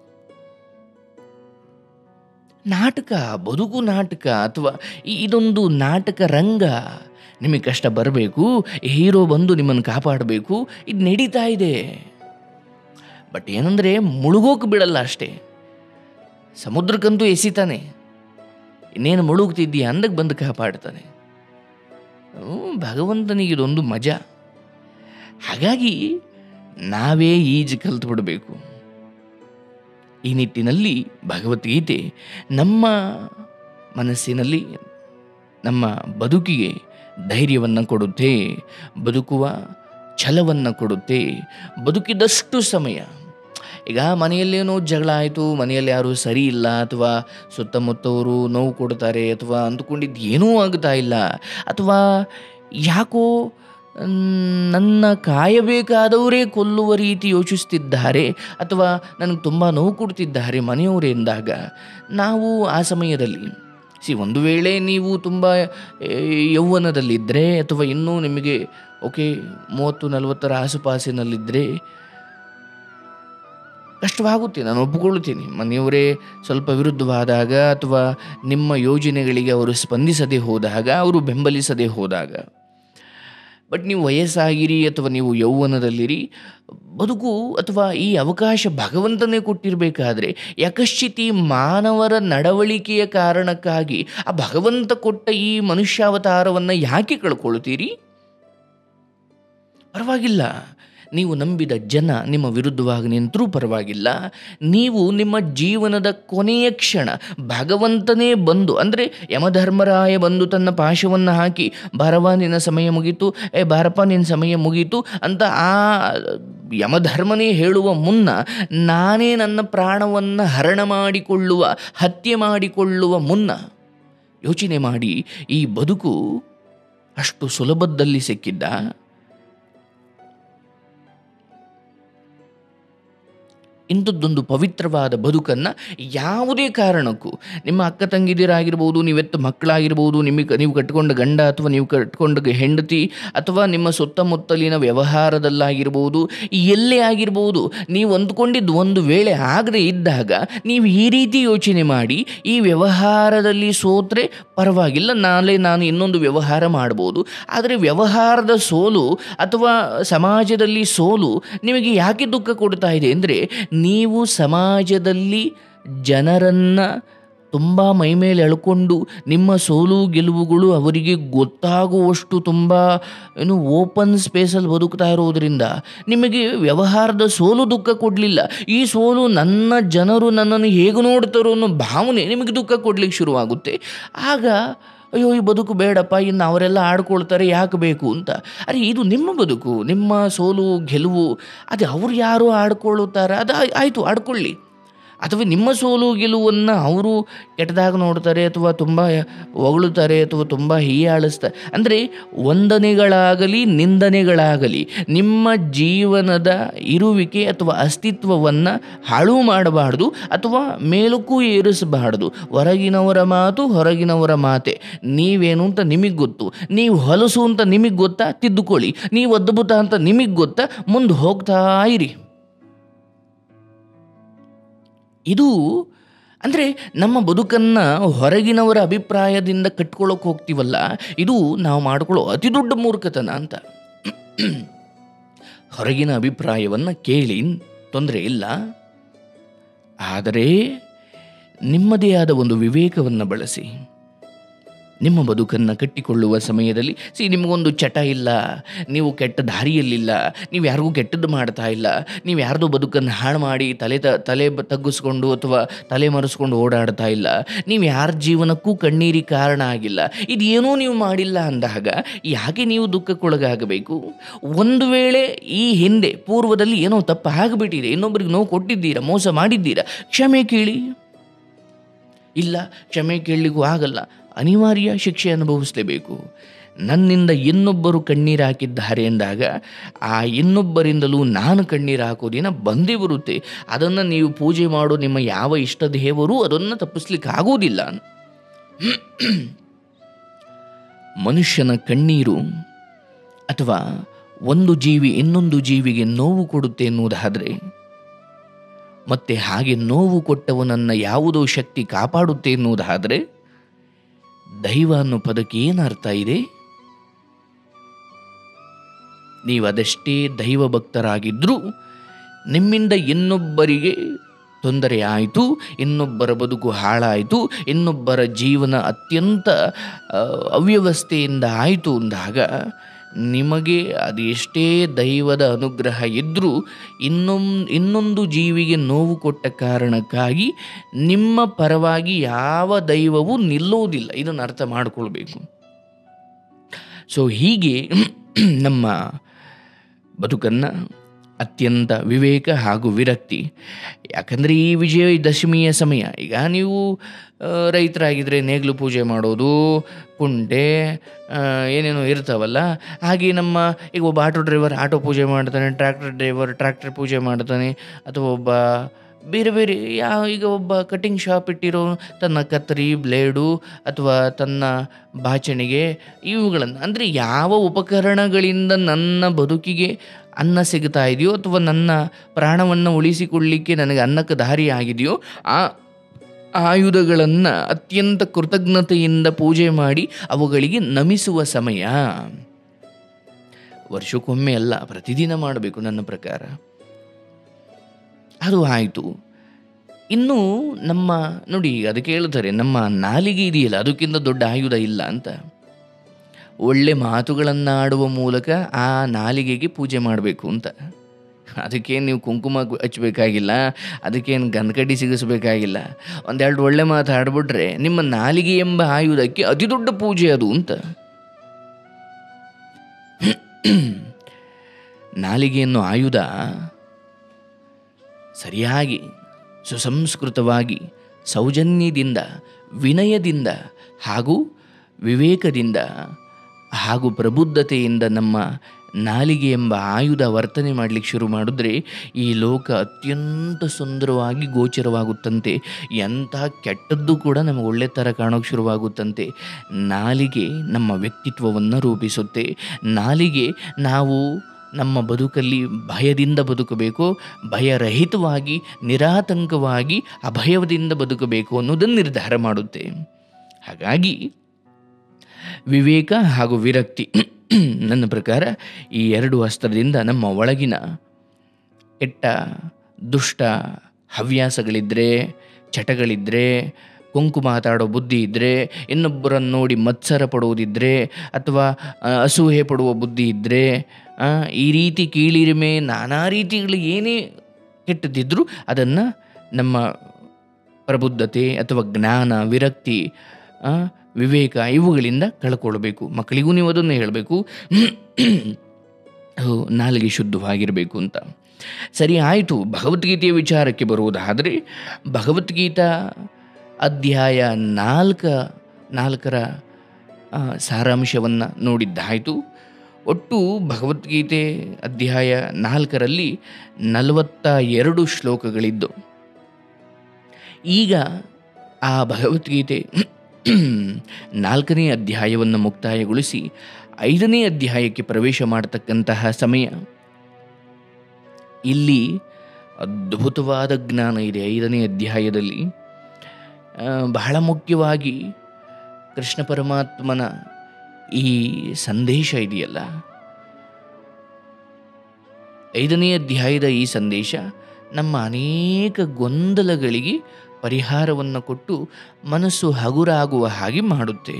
ನಾಟಕ ಬದುಕು ನಾಟಕ ಅಥವಾ ಈ- ಇದೊಂದು ನಾಟಕ ರಂಗ ನಿಮಗೆ ಕಷ್ಟ ಬರಬೇಕು ಹೀರೋ ಬಂದು ನಿಮ್ಮನ್ನು ಕಾಪಾಡಬೇಕು ಇದು ನಡೀತಾ ಇದೆ ಬಟ್ ಏನಂದರೆ ಮುಳುಗೋಕೆ ಬಿಡಲ್ಲ ಅಷ್ಟೇ ಸಮುದ್ರಕ್ಕಂತೂ ಎಸಿತಾನೆ ಇನ್ನೇನು ಮುಳುಗ್ತಿದ್ದೀಯ ಅಂದಕ್ಕೆ ಬಂದು ಕಾಪಾಡ್ತಾನೆ ಹ್ಮ್, ಭಗವಂತನಿಗೆ ಇದೊಂದು ಮಜಾ ಹಾಗಾಗಿ ನಾವೇ ಈಜು ಕಲ್ತು ಬಿಡಬೇಕು ಈ ನಿಟ್ಟಿನಲ್ಲಿ ಭಗವದ್ಗೀತೆ ನಮ್ಮ ಮನಸ್ಸಿನಲ್ಲಿ ನಮ್ಮ ಬದುಕಿಗೆ ಧೈರ್ಯವನ್ನು ಕೊಡುತ್ತೆ ಬದುಕುವ ಛಲವನ್ನು ಕೊಡುತ್ತೆ ಬದುಕಿದಷ್ಟು ಸಮಯ ಈಗ ಮನೆಯಲ್ಲೇನೋ ಜಗಳ ಆಯಿತು ಮನೆಯಲ್ಲಿ ಯಾರೂ ಸರಿ ಇಲ್ಲ ಅಥವಾ ಸುತ್ತಮುತ್ತವರು ನೋವು ಕೊಡ್ತಾರೆ ಅಥವಾ ಅಂದ್ಕೊಂಡಿದ್ದು ಏನೂ ಆಗ್ತಾ ಇಲ್ಲ ಅಥವಾ ಯಾಕೋ ಮ್, ನನ್ನ ಕಾಯಬೇಕಾದವರೇ ಕೊಲ್ಲುವ ರೀತಿ ಯೋಚಿಸ್ತಿದ್ದಾರೆ ಅಥವಾ ನನಗೆ ತುಂಬ ನೋವು ಕೊಡ್ತಿದ್ದಾರೆ ಮನೆಯವರು ಎಂದಾಗ ನಾವು ಆ ಸಮಯದಲ್ಲಿ ಸಿ ಒಂದು ವೇಳೆ ನೀವು ತುಂಬ ಏ, ಯೌವನದಲ್ಲಿದ್ದರೆ ಅಥವಾ ಇನ್ನೂ ನಿಮಗೆ ಓಕೆ ಮೂವತ್ತು ನಲವತ್ತರ ಆಸುಪಾಸಿನಲ್ಲಿದ್ದರೆ ಕಷ್ಟವಾಗುತ್ತೆ ನಾನು ಒಪ್ಪಿಕೊಳ್ಳುತ್ತೀನಿ ಮನೆಯವರೇ ಸ್ವಲ್ಪ ವಿರುದ್ಧವಾದಾಗ ಅಥವಾ ನಿಮ್ಮ ಯೋಜನೆಗಳಿಗೆ ಅವರು ಸ್ಪಂದಿಸದೆ ಹೋದಾಗ ಅವರು ಬೆಂಬಲಿಸದೆ ಹೋದಾಗ ಬಟ್ ನೀವು ವಯಸ್ಸಾಗಿರಿ ಅಥವಾ ನೀವು ಯೌವನದಲ್ಲಿರಿ ಬದುಕು ಅಥವಾ ಈ ಅವಕಾಶ ಭಗವಂತನೇ ಕೊಟ್ಟಿರಬೇಕಾದ್ರೆ ಯಾಕಶ್ಚಿತಿ ಮಾನವರ ನಡವಳಿಕೆಯ ಕಾರಣಕ್ಕಾಗಿ ಆ ಭಗವಂತ ಕೊಟ್ಟ ಈ ಮನುಷ್ಯಾವತಾರವನ್ನು ಯಾಕೆ ಕಳ್ಕೊಳ್ತೀರಿ ಪರವಾಗಿಲ್ಲ ನೀವು ನಂಬಿದ ಜನ ನಿಮ್ಮ ವಿರುದ್ಧವಾಗಿ ನಿಂತರೂ ಪರವಾಗಿಲ್ಲ ನೀವು ನಿಮ್ಮ ಜೀವನದ ಕೊನೆಯ ಕ್ಷಣ ಭಗವಂತನೇ ಬಂದು ಅಂದರೆ ಯಮಧರ್ಮರಾಯ ಬಂದು ತನ್ನ ಪಾಶವನ್ನು ಹಾಕಿ ಬಾರವ ನಿನ್ನ ಸಮಯ ಮುಗೀತು ಏ ಬಾರಪ್ಪ ನಿನ್ನ ಸಮಯ ಮುಗೀತು ಅಂತ ಆ ಯಮಧರ್ಮನೇ ಹೇಳುವ ಮುನ್ನ ನಾನೇ ನನ್ನ ಪ್ರಾಣವನ್ನು ಹರಣ ಮಾಡಿಕೊಳ್ಳುವ ಹತ್ಯೆ ಮಾಡಿಕೊಳ್ಳುವ ಮುನ್ನ ಯೋಚನೆ ಮಾಡಿ ಈ ಬದುಕು ಅಷ್ಟು ಸುಲಭದಲ್ಲಿ ಸಿಕ್ಕಿದ್ದ ಇಂಥದ್ದೊಂದು ಪವಿತ್ರವಾದ ಬದುಕನ್ನು ಯಾವುದೇ ಕಾರಣಕ್ಕೂ ನಿಮ್ಮ ಅಕ್ಕ ತಂಗಿದಿರಾಗಿರ್ಬೋದು ನೀವೆತ್ತ ಮಕ್ಕಳಾಗಿರ್ಬೋದು ನಿಮಗೆ ನೀವು ಕಟ್ಕೊಂಡ ಗಂಡ ಅಥವಾ ನೀವು ಕಟ್ಕೊಂಡ ಹೆಂಡತಿ ಅಥವಾ ನಿಮ್ಮ ಸುತ್ತಮುತ್ತಲಿನ ವ್ಯವಹಾರದಲ್ಲಾಗಿರ್ಬೋದು ಎಲ್ಲೇ ಆಗಿರ್ಬೋದು ನೀವು ಅಂದ್ಕೊಂಡಿದ್ದು ಒಂದು ವೇಳೆ ಆಗದೆ ಇದ್ದಾಗ ನೀವು ಈ ರೀತಿ ಯೋಚನೆ ಮಾಡಿ ಈ ವ್ಯವಹಾರದಲ್ಲಿ ಸೋತ್ರೆ ಪರವಾಗಿಲ್ಲ ನಾಳೆ ನಾನು ಇನ್ನೊಂದು ವ್ಯವಹಾರ ಮಾಡ್ಬೋದು ಆದರೆ ವ್ಯವಹಾರದ ಸೋಲು ಅಥವಾ ಸಮಾಜದಲ್ಲಿ ಸೋಲು ನಿಮಗೆ ಯಾಕೆ ದುಃಖ ಕೊಡ್ತಾ ಇದೆ ಅಂದರೆ ನೀವು ಸಮಾಜದಲ್ಲಿ ಜನರನ್ನು ತುಂಬ ಮೈಮೇಲೆ ಎಳ್ಕೊಂಡು ನಿಮ್ಮ ಸೋಲು ಗೆಲುವುಗಳು ಅವರಿಗೆ ಗೊತ್ತಾಗುವಷ್ಟು ತುಂಬ ಏನು ಓಪನ್ ಸ್ಪೇಸಲ್ಲಿ ಬದುಕ್ತಾ ಇರೋದ್ರಿಂದ ನಿಮಗೆ ವ್ಯವಹಾರದ ಸೋಲು ದುಃಖ ಕೊಡಲಿಲ್ಲ ಈ ಸೋಲು ನನ್ನ ಜನರು ನನ್ನನ್ನು ಹೇಗೆ ನೋಡ್ತಾರೋ ಅನ್ನೋ ಭಾವನೆ ನಿಮಗೆ ದುಃಖ ಕೊಡ್ಲಿಕ್ಕೆ ಶುರುವಾಗುತ್ತೆ ಆಗ ಅಯ್ಯೋ ಈ ಬದುಕು ಬೇಡಪ್ಪ ಇನ್ನು ಅವರೆಲ್ಲ ಆಡ್ಕೊಳ್ತಾರೆ ಯಾಕೆ ಬೇಕು ಅಂತ ಅರೆ ಇದು ನಿಮ್ಮ ಬದುಕು ನಿಮ್ಮ ಸೋಲು ಗೆಲುವು ಅದು ಅವ್ರು ಯಾರು ಆಡ್ಕೊಳ್ಳುತ್ತಾರೆ ಅದು ಆಯ್- ಆಯಿತು ಆಡ್ಕೊಳ್ಳಿ ಅಥವಾ ನಿಮ್ಮ ಸೋಲು ಗೆಲುವನ್ನು ಅವರು ಕೆಟ್ಟದಾಗ ನೋಡ್ತಾರೆ ಅಥವಾ ತುಂಬ ಹೊಗಳುತ್ತಾರೆ ಅಥವಾ ತುಂಬ ಹೀಯಾಳಿಸ್ತಾರೆ ಅಂದರೆ ವಂದನೆಗಳಾಗಲಿ ನಿಂದನೆಗಳಾಗಲಿ ನಿಮ್ಮ ಜೀವನದ ಇರುವಿಕೆ ಅಥವಾ ಅಸ್ತಿತ್ವವನ್ನು ಹಾಳು ಮಾಡಬಾರ್ದು ಅಥವಾ ಮೇಲಕ್ಕೂ ಏರಿಸಬಾರ್ದು ಹೊರಗಿನವರ ಮಾತು ಹೊರಗಿನವರ ಮಾತೆ ನೀವೇನು ಅಂತ ನಿಮಗೆ ಗೊತ್ತು ನೀವು ಹೊಲಸು ಅಂತ ನಿಮಗೆ ಗೊತ್ತಾ ತಿದ್ದುಕೊಳ್ಳಿ ನೀವು ಅದ್ಭುತ ಅಂತ ನಿಮಗೆ ಗೊತ್ತಾ ಮುಂದೆ ಹೋಗ್ತಾ ಇರಿ ಇದು ಅಂದರೆ ನಮ್ಮ ಬದುಕನ್ನು ಹೊರಗಿನವರ ಅಭಿಪ್ರಾಯದಿಂದ ಕಟ್ಕೊಳ್ಳೋಕೆ ಹೋಗ್ತೀವಲ್ಲ ಇದು ನಾವು ಮಾಡಿಕೊಳ್ಳೋ ಅತಿ ದೊಡ್ಡ ಮೂರ್ಖತನ ಅಂತ ಹೊರಗಿನ ಅಭಿಪ್ರಾಯವನ್ನು ಕೇಳಿ ತೊಂದರೆ ಇಲ್ಲ ಆದರೆ ನಿಮ್ಮದೇ ಆದ ಒಂದು ವಿವೇಕವನ್ನು ಬಳಸಿ ನಿಮ್ಮ ಬದುಕನ್ನು ಕಟ್ಟಿಕೊಳ್ಳುವ ಸಮಯದಲ್ಲಿ ಸಿ ನಿಮಗೊಂದು ಚಟ ಇಲ್ಲ ನೀವು ಕೆಟ್ಟ ದಾರಿಯಲ್ಲಿಲ್ಲ ನೀವು ಯಾರಿಗೂ ಕೆಟ್ಟದ್ದು ಮಾಡ್ತಾ ಇಲ್ಲ ನೀವು ಯಾರ್ದೋ ಬದುಕನ್ನು ಹಾಳು ಮಾಡಿ ತಲೆ ತ ತಲೆ ಬ- ತಗ್ಗಿಸ್ಕೊಂಡು ಅಥವಾ ತಲೆ ಮರೆಸ್ಕೊಂಡು ಓಡಾಡ್ತಾ ಇಲ್ಲ ನೀವು ಯಾರ ಜೀವನಕ್ಕೂ ಕಣ್ಣೀರಿ ಕಾರಣ ಆಗಿಲ್ಲ ಇದೇನೂ ನೀವು ಮಾಡಿಲ್ಲ ಅಂದಾಗ ಯಾಕೆ ನೀವು ದುಃಖಕ್ಕೊಳಗಾಗಬೇಕು ಒಂದು ವೇಳೆ ಈ ಹಿಂದೆ ಪೂರ್ವದಲ್ಲಿ ಏನೋ ತಪ್ಪು ಆಗಿಬಿಟ್ಟಿದೆ ಇನ್ನೊಬ್ಬರಿಗೆ ನೋವು ಕೊಟ್ಟಿದ್ದೀರಾ ಮೋಸ ಮಾಡಿದ್ದೀರಾ ಕ್ಷಮೆ ಕೇಳಿ ಇಲ್ಲ ಕ್ಷಮೆ ಕೇಳಲಿಕ್ಕೂ ಆಗಲ್ಲ ಅನಿವಾರ್ಯ ಶಿಕ್ಷೆ ಅನುಭವಿಸಲೇಬೇಕು ನನ್ನಿಂದ ಇನ್ನೊಬ್ಬರು ಕಣ್ಣೀರು ಹಾಕಿದ್ದಾರೆ ಎಂದಾಗ ಆ ಇನ್ನೊಬ್ಬರಿಂದಲೂ ನಾನು ಕಣ್ಣೀರು ಹಾಕೋ ದಿನ ಬಂದೇ ಬರುತ್ತೆ ಅದನ್ನು ನೀವು ಪೂಜೆ ಮಾಡೋ ನಿಮ್ಮ ಯಾವ ಇಷ್ಟ ದೇವರು ಅದನ್ನು ತಪ್ಪಿಸ್ಲಿಕ್ಕೆ ಆಗೋದಿಲ್ಲ ಮನುಷ್ಯನ ಕಣ್ಣೀರು ಅಥವಾ ಒಂದು ಜೀವಿ ಇನ್ನೊಂದು ಜೀವಿಗೆ ನೋವು ಕೊಡುತ್ತೆ ಎನ್ನುವುದಾದರೆ ಮತ್ತೆ ಹಾಗೆ ನೋವು ಕೊಟ್ಟವನನ್ನು ಯಾವುದೋ ಶಕ್ತಿ ಕಾಪಾಡುತ್ತೆ ಎನ್ನುವುದಾದರೆ ದೈವ ಅನ್ನೋ ಪದಕ್ಕೆ ಏನು ಅರ್ಥ ಇದೆ ನೀವು ಅದೆಷ್ಟೇ ದೈವ ಭಕ್ತರಾಗಿದ್ದರೂ ನಿಮ್ಮಿಂದ ಇನ್ನೊಬ್ಬರಿಗೆ ತೊಂದರೆ ಆಯಿತು ಇನ್ನೊಬ್ಬರ ಬದುಕು ಹಾಳಾಯಿತು ಇನ್ನೊಬ್ಬರ ಜೀವನ ಅತ್ಯಂತ ಆ, ಅವ್ಯವಸ್ಥೆಯಿಂದ ಆಯಿತು ಅಂದಾಗ ನಿಮಗೆ ಅದೆಷ್ಟೇ ದೈವದ ಅನುಗ್ರಹ ಇದ್ದರೂ ಇನ್ನೊಂದು ಇನ್ನೊಂದು ಜೀವಿಗೆ ನೋವು ಕೊಟ್ಟ ಕಾರಣಕ್ಕಾಗಿ ನಿಮ್ಮ ಪರವಾಗಿ ಯಾವ ದೈವವೂ ನಿಲ್ಲೋದಿಲ್ಲ ಇದನ್ನು ಅರ್ಥ ಮಾಡಿಕೊಳ್ಬೇಕು ಸೊ ಹೀಗೆ ನಮ್ಮ ಬದುಕನ್ನು ಅತ್ಯಂತ ವಿವೇಕ ಹಾಗೂ ವಿರಕ್ತಿ ಯಾಕಂದರೆ ಈ ವಿಜಯದಶಮಿಯ ಸಮಯ ಈಗ ನೀವು ಆ, ರೈತರಾಗಿದ್ದರೆ ನೇಗ್ಲು ಪೂಜೆ ಮಾಡೋದು ಕುಂಟೆ ಆ, ಏನೇನೋ ಇರ್ತಾವಲ್ಲ ಹಾಗೆ ನಮ್ಮ ಈಗ ಒಬ್ಬ ಆಟೋ ಡ್ರೈವರ್ ಆಟೋ ಪೂಜೆ ಮಾಡ್ತಾನೆ ಟ್ರ್ಯಾಕ್ಟರ್ ಡ್ರೈವರ್ ಟ್ರ್ಯಾಕ್ಟರ್ ಪೂಜೆ ಮಾಡ್ತಾನೆ ಅಥವಾ ಒಬ್ಬ ಬೇರೆ ಬೇರೆ ಯಾವ ಈಗ ಒಬ್ಬ ಕಟಿಂಗ್ ಶಾಪ್ ಇಟ್ಟಿರೋ ತನ್ನ ಕತ್ತರಿ ಬ್ಲೇಡು ಅಥವಾ ತನ್ನ ಬಾಚಣಿಗೆ ಇವುಗಳನ್ನು ಅಂದರೆ ಯಾವ ಉಪಕರಣಗಳಿಂದ ನನ್ನ ಬದುಕಿಗೆ ಅನ್ನ ಸಿಗ್ತಾ ಇದೆಯೋ ಅಥವಾ ನನ್ನ ಪ್ರಾಣವನ್ನು ಉಳಿಸಿಕೊಳ್ಳಿಕ್ಕೆ ನನಗೆ ಅನ್ನಕ್ಕೆ ದಾರಿ ಆಗಿದೆಯೋ ಆ ಆಯುಧಗಳನ್ನು ಅತ್ಯಂತ ಕೃತಜ್ಞತೆಯಿಂದ ಪೂಜೆ ಮಾಡಿ ಅವುಗಳಿಗೆ ನಮಿಸುವ ಸಮಯ ವರ್ಷಕ್ಕೊಮ್ಮೆ ಅಲ್ಲ ಪ್ರತಿದಿನ ಮಾಡಬೇಕು ನನ್ನ ಪ್ರಕಾರ ಅದು ಆಯಿತು ಇನ್ನು ನಮ್ಮ ನೋಡಿ ಅದಕ್ಕೆ ಹೇಳ್ತಾರೆ ನಮ್ಮ ನಾಲಿಗೆ ಇದೆಯಲ್ಲ ಅದಕ್ಕಿಂತ ದೊಡ್ಡ ಆಯುಧ ಇಲ್ಲ ಅಂತ ಒಳ್ಳೆ ಮಾತುಗಳನ್ನು ಆಡುವ ಮೂಲಕ ಆ ನಾಲಿಗೆಗೆ ಪೂಜೆ ಮಾಡಬೇಕು ಅಂತ ಅದಕ್ಕೇನು ನೀವು ಕುಂಕುಮ ಕು- ಹಚ್ಚಬೇಕಾಗಿಲ್ಲ ಅದಕ್ಕೇನು ಗಂಧಕಡ್ಡಿ ಸಿಗಿಸ್ಬೇಕಾಗಿಲ್ಲ ಒಂದೆರಡು ಒಳ್ಳೆ ಮಾತು ಆಡ್ಬಿಟ್ರೆ ನಿಮ್ಮ ನಾಲಿಗೆ ಎಂಬ ಆಯುಧಕ್ಕೆ ಅತಿ ದೊಡ್ಡ ಪೂಜೆ ಅದು ಅಂತ ನಾಲಿಗೆ ಅನ್ನೋ ಆಯುಧ ಸರಿಯಾಗಿ ಸುಸಂಸ್ಕೃತವಾಗಿ ಸೌಜನ್ಯದಿಂದ ವಿನಯದಿಂದ ಹಾಗೂ ವಿವೇಕದಿಂದ ಹಾಗೂ ಪ್ರಬುದ್ಧತೆಯಿಂದ ನಮ್ಮ ನಾಲಿಗೆ ಎಂಬ ಆಯುಧ ವರ್ತನೆ ಮಾಡಲಿಕ್ಕೆ ಶುರು ಮಾಡಿದ್ರೆ ಈ ಲೋಕ ಅತ್ಯಂತ ಸುಂದರವಾಗಿ ಗೋಚರವಾಗುತ್ತಂತೆ ಎಂಥ ಕೆಟ್ಟದ್ದು ಕೂಡ ನಮಗೆ ಒಳ್ಳೆ ಥರ ಕಾಣೋಕ್ಕೆ ಶುರುವಾಗುತ್ತಂತೆ ನಾಲಿಗೆ ನಮ್ಮ ವ್ಯಕ್ತಿತ್ವವನ್ನು ರೂಪಿಸುತ್ತೆ ನಾಲಿಗೆ ನಾವು ನಮ್ಮ ಬದುಕಲ್ಲಿ ಭಯದಿಂದ ಬದುಕಬೇಕು ಭಯರಹಿತವಾಗಿ ನಿರಾತಂಕವಾಗಿ ಅಭಯದಿಂದ ಬದುಕಬೇಕು ಅನ್ನೋದನ್ನು ನಿರ್ಧಾರ ಮಾಡುತ್ತೆ ಹಾಗಾಗಿ ವಿವೇಕ ಹಾಗೂ ವಿರಕ್ತಿ ನನ್ನ ಪ್ರಕಾರ ಈ ಎರಡು ಅಸ್ತ್ರದಿಂದ ನಮ್ಮ ಒಳಗಿನ ಕೆಟ್ಟ ದುಷ್ಟ ಹವ್ಯಾಸಗಳಿದ್ದರೆ ಚಟಗಳಿದ್ದರೆ ಕೊಂಕು ಮಾತಾಡೋ ಬುದ್ಧಿ ಇದ್ದರೆ ಇನ್ನೊಬ್ಬರನ್ನು ನೋಡಿ ಮತ್ಸರ ಪಡುವುದಿದ್ದರೆ ಅಥವಾ ಆ, ಅಸೂಹೆ ಪಡುವ ಬುದ್ಧಿ ಇದ್ದರೆ ಈ ರೀತಿ ಕೀಳಿರಿಮೆ ನಾನಾ ರೀತಿಗಳು ಏನೇ ಕೆಟ್ಟದಿದ್ದರೂ ಅದನ್ನು ನಮ್ಮ ಪ್ರಬುದ್ಧತೆ ಅಥವಾ ಜ್ಞಾನ ವಿರಕ್ತಿ ಆ, ವಿವೇಕ ಇವುಗಳಿಂದ ಕಳ್ಕೊಳ್ಬೇಕು ಮಕ್ಕಳಿಗೂ ನೀವು ಅದನ್ನೇ ಹೇಳಬೇಕು ನಾಲಿಗೆ ಶುದ್ಧವಾಗಿರಬೇಕು ಅಂತ ಸರಿ ಆಯಿತು ಭಗವದ್ಗೀತೆಯ ವಿಚಾರಕ್ಕೆ ಬರುವುದಾದರೆ ಭಗವದ್ಗೀತಾ ಅಧ್ಯಾಯ ನಾಲ್ಕ ನಾಲ್ಕರ ಸಾರಾಂಶವನ್ನು ನೋಡಿದ್ದಾಯಿತು ಒಟ್ಟು ಭಗವದ್ಗೀತೆ ಅಧ್ಯಾಯ ನಾಲ್ಕರಲ್ಲಿ ನಲವತ್ತ ಎರಡು ಶ್ಲೋಕಗಳಿದ್ದು ಈಗ ಆ ಭಗವದ್ಗೀತೆ ನಾಲ್ಕನೇ ಅಧ್ಯಾಯವನ್ನು ಮುಕ್ತಾಯಗೊಳಿಸಿ ಐದನೇ ಅಧ್ಯಾಯಕ್ಕೆ ಪ್ರವೇಶ ಮಾಡತಕ್ಕಂತಹ ಸಮಯ ಇಲ್ಲಿ ಅದ್ಭುತವಾದ ಜ್ಞಾನ ಇದೆ ಐದನೇ ಅಧ್ಯಾಯದಲ್ಲಿ ಆ, ಬಹಳ ಮುಖ್ಯವಾಗಿ ಕೃಷ್ಣ ಪರಮಾತ್ಮನ ಈ ಸಂದೇಶ ಇದೆಯಲ್ಲ ಐದನೇ ಅಧ್ಯಾಯದ ಈ ಸಂದೇಶ ನಮ್ಮ ಅನೇಕ ಗೊಂದಲಗಳಿಗೆ ಪರಿಹಾರವನ್ನು ಕೊಟ್ಟು ಮನಸ್ಸು ಹಗುರಾಗುವ ಹಾಗೆ ಮಾಡುತ್ತೆ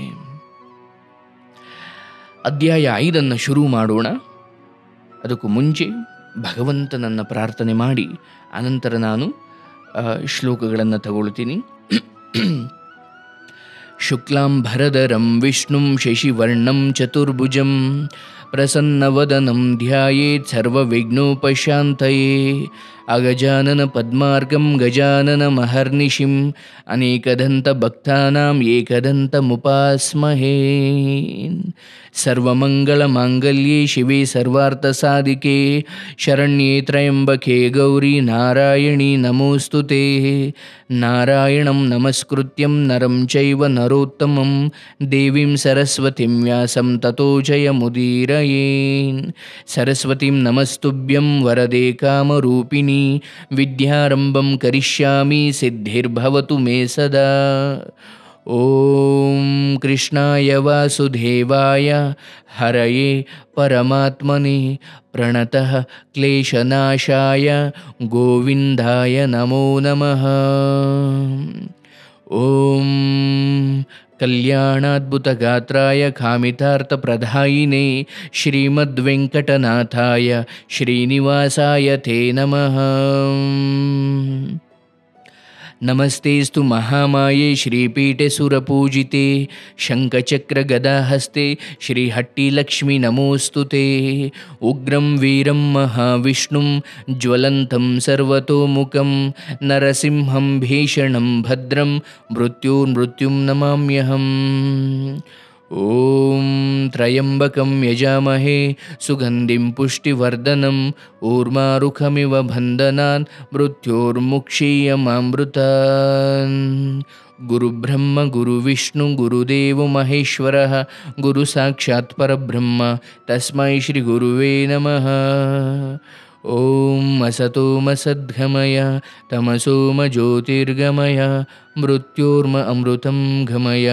ಅಧ್ಯಾಯ ಐದನ್ನು ಶುರು ಮಾಡೋಣ ಅದಕ್ಕೂ ಮುಂಚೆ ಭಗವಂತನನ್ನು ಪ್ರಾರ್ಥನೆ ಮಾಡಿ ಅನಂತರ ನಾನು ಶ್ಲೋಕಗಳನ್ನು ತಗೊಳ್ತೀನಿ ಶುಕ್ಲಾಂಬರಧರಂ ವಿಷ್ಣುಂ ಶಶಿವರ್ಣಂ ಚತುರ್ಭುಜಂ ಪ್ರಸನ್ನವದನಂ ಧ್ಯಾಯೇತ್ ಸರ್ವವಿಘ್ನೋಪಶಾಂತಯೇ ಅಗಜಾನನ ಪದ್ಮಾರ್ಗಂ ಗಜಾನನ ಮಹರ್ನಿಶಿಂ ಅನೇಕದಂತ ಭಕ್ತಾನಾಂ ಏಕದಂತಮುಪಾಸ್ಮಹೇ ಸರ್ವಮಂಗಳಮಾಂಗಲ್ಯೆ ಶಿವೆ ಸರ್ವಾರ್ಥಸಾಧಿಕೆ ಶರಣ್ಯೇ ತ್ರಯಂಬಕೆ ಗೌರಿ ನಾರಾಯಣಿ ನಮೋಸ್ತುತೆ ನಾರಾಯಣಂ ನಮಸ್ಕೃತ್ಯಂ ನರಂ ಚೈವ ನರೋತ್ತಮಂ ದೇವೀಂ ಸರಸ್ವತಿಂ ವ್ಯಾಸಂ ತಥೋ ಜಯಮುದೀರಯೇನ್ ಸರಸ್ವತಿಂ ನಮಸ್ತುಭ್ಯಂ ವರದೆ ಕಾಮರೂಪಿಣಿ ವಿದ್ಯಾರಂಭಂ ಕರಿಷ್ಯಾಮಿ ಸಿದ್ಧಿರ್ಭವತು ಮೇ ಸದಾ ಓಂ ಕೃಷ್ಣಾಯ ವಾಸುದೇವಾಯ ಹರಯೇ ಪರಮಾತ್ಮನೆ ಪ್ರಣತಃ ಕ್ಲೇಶನಾಶಾಯ ಗೋವಿಂದಾಯ ನಮೋ ನಮಃ ಓಂ ಕಲ್ಯಾಣಾದ್ಭುತಗಾತ್ರಾಯ ಕಾಮಿತಾರ್ಥಪ್ರದಾಯಿನೇ ಶ್ರೀಮದ್ವೆಂಕಟನಾಥಾಯ ಶ್ರೀನಿವಾಸಾಯ ತೇ ನಮಃ ನಮಸ್ತೆಸ್ತು ಮಹಾಮಾಯೆ ಶ್ರೀಪೀಠೆ ಸುರಪೂಜಿತೆ ಶಂಖಚಕ್ರಗದಾಹಸ್ತೆ ಶ್ರೀಹಟ್ಟಿಲಕ್ಷ್ಮಿ ನಮೋऽस्तु ते ಉಗ್ರಂ ವೀರಂ ಮಹಾವಿಷ್ಣುಂ ಜ್ವಲಂತಂ ಸರ್ವತೋಮುಖಂ ನರಸಿಂಹಂ ಭೀಷಣಂ ಭದ್ರಂ ಮೃತ್ಯುರ್ಮೃತ್ಯುಂ ನಮಾಮ್ಯಹಂ ॐ त्र्यम्बकं यजामहे सुगन्धिं पुष्टिवर्धनम् ऊर्मारुखमिव बन्धनान् मृत्योर्मुक्षीयमामृतान् गुरुब्रह्म गुरुविष्णु गुरुदेवो महेश्वरः गुरुसाक्षात् परब्रह्म तस्मै श्रीगुरुवे नमः ॐ असतोमसद्गमय तमसोम ज्योतिर्गमय मृत्योर्म अमृतं गमय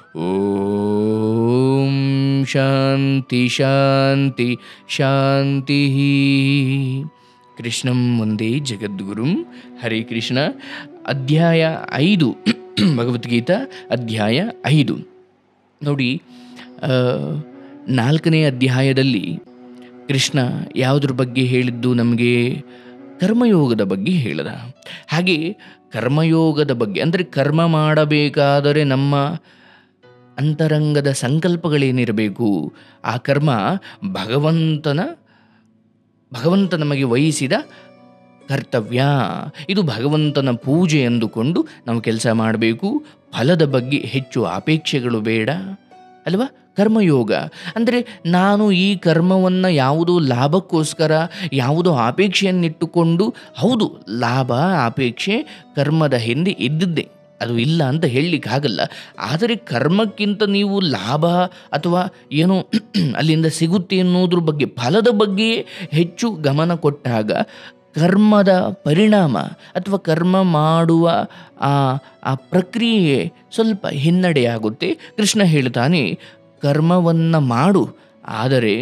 ಓಂ ಶಾಂತಿ ಶಾಂತಿ ಶಾಂತಿ ಕೃಷ್ಣಂ ಒಂದೇ ಜಗದ್ಗುರುಂ ಹರೇ ಕೃಷ್ಣ ಅಧ್ಯಾಯ ಐದು ಭಗವದ್ಗೀತಾ ಅಧ್ಯಾಯ ಐದು ನೋಡಿ ಆ, ನಾಲ್ಕನೇ ಅಧ್ಯಾಯದಲ್ಲಿ ಕೃಷ್ಣ ಯಾವುದ್ರ ಬಗ್ಗೆ ಹೇಳಿದ್ದು ನಮಗೆ ಕರ್ಮಯೋಗದ ಬಗ್ಗೆ ಹೇಳಿದ ಹಾಗೆ ಕರ್ಮಯೋಗದ ಬಗ್ಗೆ ಅಂದರೆ ಕರ್ಮ ಮಾಡಬೇಕಾದರೆ ನಮ್ಮ ಅಂತರಂಗದ ಸಂಕಲ್ಪಗಳೇನಿರಬೇಕು ಆ ಕರ್ಮ ಭಗವಂತನ ಭಗವಂತ ನಮಗೆ ವಹಿಸಿದ ಕರ್ತವ್ಯ ಇದು ಭಗವಂತನ ಪೂಜೆ ಎಂದುಕೊಂಡು ನಾವು ಕೆಲಸ ಮಾಡಬೇಕು ಫಲದ ಬಗ್ಗೆ ಹೆಚ್ಚು ಅಪೇಕ್ಷೆಗಳು ಬೇಡ ಅಲ್ವಾ ಕರ್ಮಯೋಗ ಅಂದರೆ ನಾನು ಈ ಕರ್ಮವನ್ನು ಯಾವುದೋ ಲಾಭಕ್ಕೋಸ್ಕರ ಯಾವುದೋ ಅಪೇಕ್ಷೆಯನ್ನಿಟ್ಟುಕೊಂಡು ಹೌದು ಲಾಭ ಅಪೇಕ್ಷೆ ಕರ್ಮದ ಹಿಂದೆ ಇದ್ದಿದ್ದೆ ಅದು ಇಲ್ಲ ಅಂತ ಹೇಳಲಿಕ್ಕಾಗಲ್ಲ ಆದರೆ ಕರ್ಮಕ್ಕಿಂತ ನೀವು ಲಾಭ ಅಥವಾ ಏನೋ ಅಲ್ಲಿಂದ ಸಿಗುತ್ತೆ ಅನ್ನೋದ್ರ ಬಗ್ಗೆ ಫಲದ ಬಗ್ಗೆಯೇ ಹೆಚ್ಚು ಗಮನ ಕೊಟ್ಟಾಗ ಕರ್ಮದ ಪರಿಣಾಮ ಅಥವಾ ಕರ್ಮ ಮಾಡುವ ಆ ಆ ಪ್ರಕ್ರಿಯೆ ಸ್ವಲ್ಪ ಹಿನ್ನಡೆಯಾಗುತ್ತೆ ಕೃಷ್ಣ ಹೇಳ್ತಾನೆ ಕರ್ಮವನ್ನು ಮಾಡು ಆದರೆ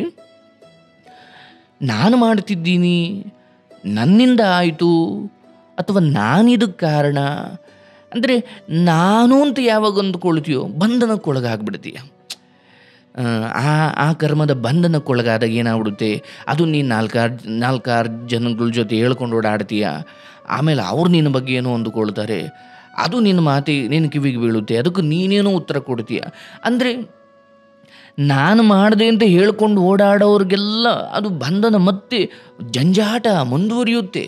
ನಾನು ಮಾಡ್ತಿದ್ದೀನಿ ನನ್ನಿಂದ ಆಯಿತು ಅಥವಾ ನಾನಿದಕ್ಕೆ ಕಾರಣ ಅಂದರೆ ನಾನು ಅಂತ ಯಾವಾಗ ಅಂದ್ಕೊಳ್ತೀಯೋ ಬಂಧನಕ್ಕೊಳಗಾಗ್ಬಿಡ್ತೀಯ ಆ, ಆ ಆ ಕರ್ಮದ ಬಂಧನಕ್ಕೊಳಗಾದಾಗ ಏನಾಗ್ಬಿಡುತ್ತೆ ಅದು ನೀನು ನಾಲ್ಕಾರು ನಾಲ್ಕಾರು ಜನಗಳ ಜೊತೆ ಹೇಳ್ಕೊಂಡು ಓಡಾಡ್ತೀಯ ಆಮೇಲೆ ಅವ್ರು ನಿನ್ನ ಬಗ್ಗೆ ಏನೋ ಅಂದುಕೊಳ್ತಾರೆ ಅದು ನಿನ್ನ ಮಾತಿ ನಿನ್ನ ಕಿವಿಗೆ ಬೀಳುತ್ತೆ ಅದಕ್ಕೆ ನೀನೇನೋ ಉತ್ತರ ಕೊಡ್ತೀಯ ಅಂದರೆ ನಾನು ಮಾಡಿದೆ ಅಂತ ಹೇಳ್ಕೊಂಡು ಓಡಾಡೋರಿಗೆಲ್ಲ ಅದು ಬಂಧನ ಮತ್ತೆ ಜಂಜಾಟ ಮುಂದುವರಿಯುತ್ತೆ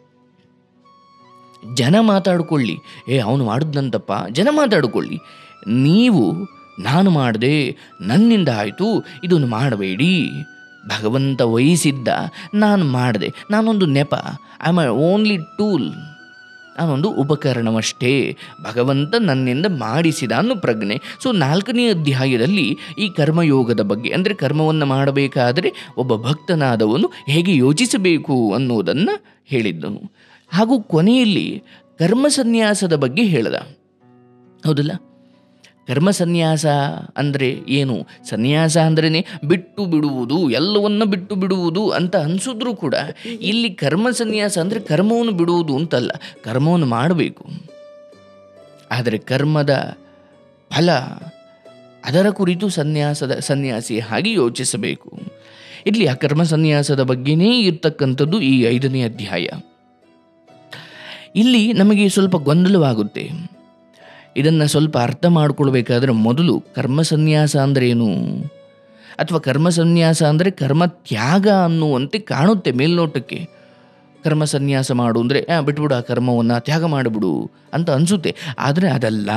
ಜನ ಮಾತಾಡ್ಕೊಳ್ಳಿ ಏ ಅವನು ಮಾಡಿದ್ನಂತಪ್ಪ ಜನ ಮಾತಾಡ್ಕೊಳ್ಳಿ ನೀವು ನಾನು ಮಾಡಿದೆ ನನ್ನಿಂದ ಆಯಿತು ಇದನ್ನು ಮಾಡಬೇಡಿ ಭಗವಂತ ವಹಿಸಿದ್ದ ನಾನು ಮಾಡಿದೆ ನಾನೊಂದು ನೆಪ ಐ ಆಮ್ ಓನ್ಲಿ ಟೂಲ್ ನಾನೊಂದು ಉಪಕರಣವಷ್ಟೇ ಭಗವಂತ ನನ್ನಿಂದ ಮಾಡಿಸಿದ ಅನ್ನೋ ಪ್ರಜ್ಞೆ ಸೊ ನಾಲ್ಕನೇ ಅಧ್ಯಾಯದಲ್ಲಿ ಈ ಕರ್ಮಯೋಗದ ಬಗ್ಗೆ ಅಂದರೆ ಕರ್ಮವನ್ನು ಮಾಡಬೇಕಾದರೆ ಒಬ್ಬ ಭಕ್ತನಾದವನು ಹೇಗೆ ಯೋಚಿಸಬೇಕು ಅನ್ನೋದನ್ನು ಹೇಳಿದ್ದನು ಹಾಗೂ ಕೊನೆಯಲ್ಲಿ ಕರ್ಮ ಸನ್ಯಾಸದ ಬಗ್ಗೆ ಹೇಳ್ದ ಹೌದಲ್ಲ ಕರ್ಮ ಸನ್ಯಾಸ ಅಂದರೆ ಏನು ಸನ್ಯಾಸ ಅಂದ್ರೇ ಬಿಟ್ಟು ಬಿಡುವುದು ಎಲ್ಲವನ್ನ ಬಿಟ್ಟು ಬಿಡುವುದು ಅಂತ ಅನಿಸಿದ್ರೂ ಕೂಡ ಇಲ್ಲಿ ಕರ್ಮ ಸನ್ಯಾಸ ಅಂದರೆ ಕರ್ಮವನ್ನು ಬಿಡುವುದು ಅಂತಲ್ಲ ಕರ್ಮವನ್ನು ಮಾಡಬೇಕು ಆದರೆ ಕರ್ಮದ ಫಲ ಅದರ ಕುರಿತು ಸನ್ಯಾಸದ ಸನ್ಯಾಸಿ ಹಾಗೆ ಯೋಚಿಸಬೇಕು ಇಲ್ಲಿ ಆ ಕರ್ಮ ಸನ್ಯಾಸದ ಬಗ್ಗೆನೇ ಇರ್ತಕ್ಕಂಥದ್ದು ಈ ಐದನೇ ಅಧ್ಯಾಯ ಇಲ್ಲಿ ನಮಗೆ ಸ್ವಲ್ಪ ಗೊಂದಲವಾಗುತ್ತೆ ಇದನ್ನು ಸ್ವಲ್ಪ ಅರ್ಥ ಮಾಡ್ಕೊಳ್ಬೇಕಾದ್ರೆ ಮೊದಲು ಕರ್ಮ ಸನ್ಯಾಸ ಅಂದರೆ ಏನು ಅಥವಾ ಕರ್ಮ ಸನ್ಯಾಸ ಅಂದರೆ ಕರ್ಮ ತ್ಯಾಗ ಅನ್ನುವಂತೆ ಕಾಣುತ್ತೆ ಮೇಲ್ನೋಟಕ್ಕೆ ಕರ್ಮ ಸನ್ಯಾಸ ಮಾಡು ಅಂದರೆ ಬಿಟ್ಬಿಡು ಆ ಕರ್ಮವನ್ನು ತ್ಯಾಗ ಮಾಡಿಬಿಡು ಅಂತ ಅನಿಸುತ್ತೆ ಆದರೆ ಅದಲ್ಲ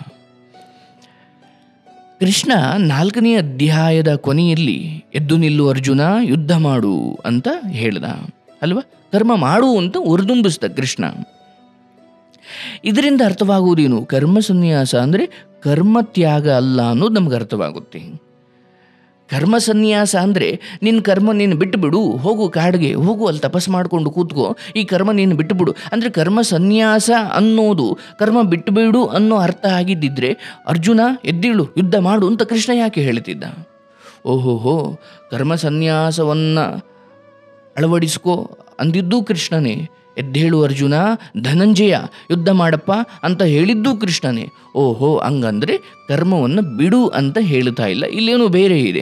ಕೃಷ್ಣ ನಾಲ್ಕನೇ ಅಧ್ಯಾಯದ ಕೊನೆಯಲ್ಲಿ ಎದ್ದು ನಿಲ್ಲು ಅರ್ಜುನ ಯುದ್ಧ ಮಾಡು ಅಂತ ಹೇಳ್ದ ಅಲ್ವಾ ಕರ್ಮ ಮಾಡು ಅಂತ ಉರ್ದುಂಬಿಸ್ದ ಕೃಷ್ಣ ಇದರಿಂದ ಅರ್ಥವಾಗುವುದೇನು ಕರ್ಮ ಸನ್ಯಾಸ ಅಂದರೆ ಕರ್ಮ ತ್ಯಾಗ ಅಲ್ಲ ಅನ್ನೋದು ನಮ್ಗೆ ಅರ್ಥವಾಗುತ್ತೆ ಕರ್ಮ ಸನ್ಯಾಸ ಅಂದರೆ ನಿನ್ನ ಕರ್ಮ ನೀನು ಬಿಟ್ಟು ಬಿಡು ಹೋಗು ಕಾಡಿಗೆ ಹೋಗು ಅಲ್ಲಿ ತಪಸ್ ಮಾಡಿಕೊಂಡು ಕೂತ್ಕೋ ಈ ಕರ್ಮ ನೀನು ಬಿಟ್ಟು ಬಿಡು ಅಂದರೆ ಕರ್ಮ ಸನ್ಯಾಸ ಅನ್ನೋದು ಕರ್ಮ ಬಿಟ್ಟು ಬಿಡು ಅನ್ನೋ ಅರ್ಥ ಆಗಿದ್ದಿದ್ರೆ ಅರ್ಜುನ ಎದ್ದಿಳು ಯುದ್ಧ ಮಾಡು ಅಂತ ಕೃಷ್ಣ ಯಾಕೆ ಹೇಳ್ತಿದ್ದ ಓಹೋಹೋ ಕರ್ಮ ಸನ್ಯಾಸವನ್ನು ಅಳವಡಿಸ್ಕೋ ಅಂದಿದ್ದೂ ಕೃಷ್ಣನೇ ಎದ್ದೇಳು ಅರ್ಜುನ ಧನಂಜಯ ಯುದ್ಧ ಮಾಡಪ್ಪ ಅಂತ ಹೇಳಿದ್ದೂ ಕೃಷ್ಣನೇ ಓಹೋ ಹಂಗಂದ್ರೆ ಕರ್ಮವನ್ನು ಬಿಡು ಅಂತ ಹೇಳ್ತಾ ಇಲ್ಲ ಇಲ್ಲೇನೋ ಬೇರೆ ಇದೆ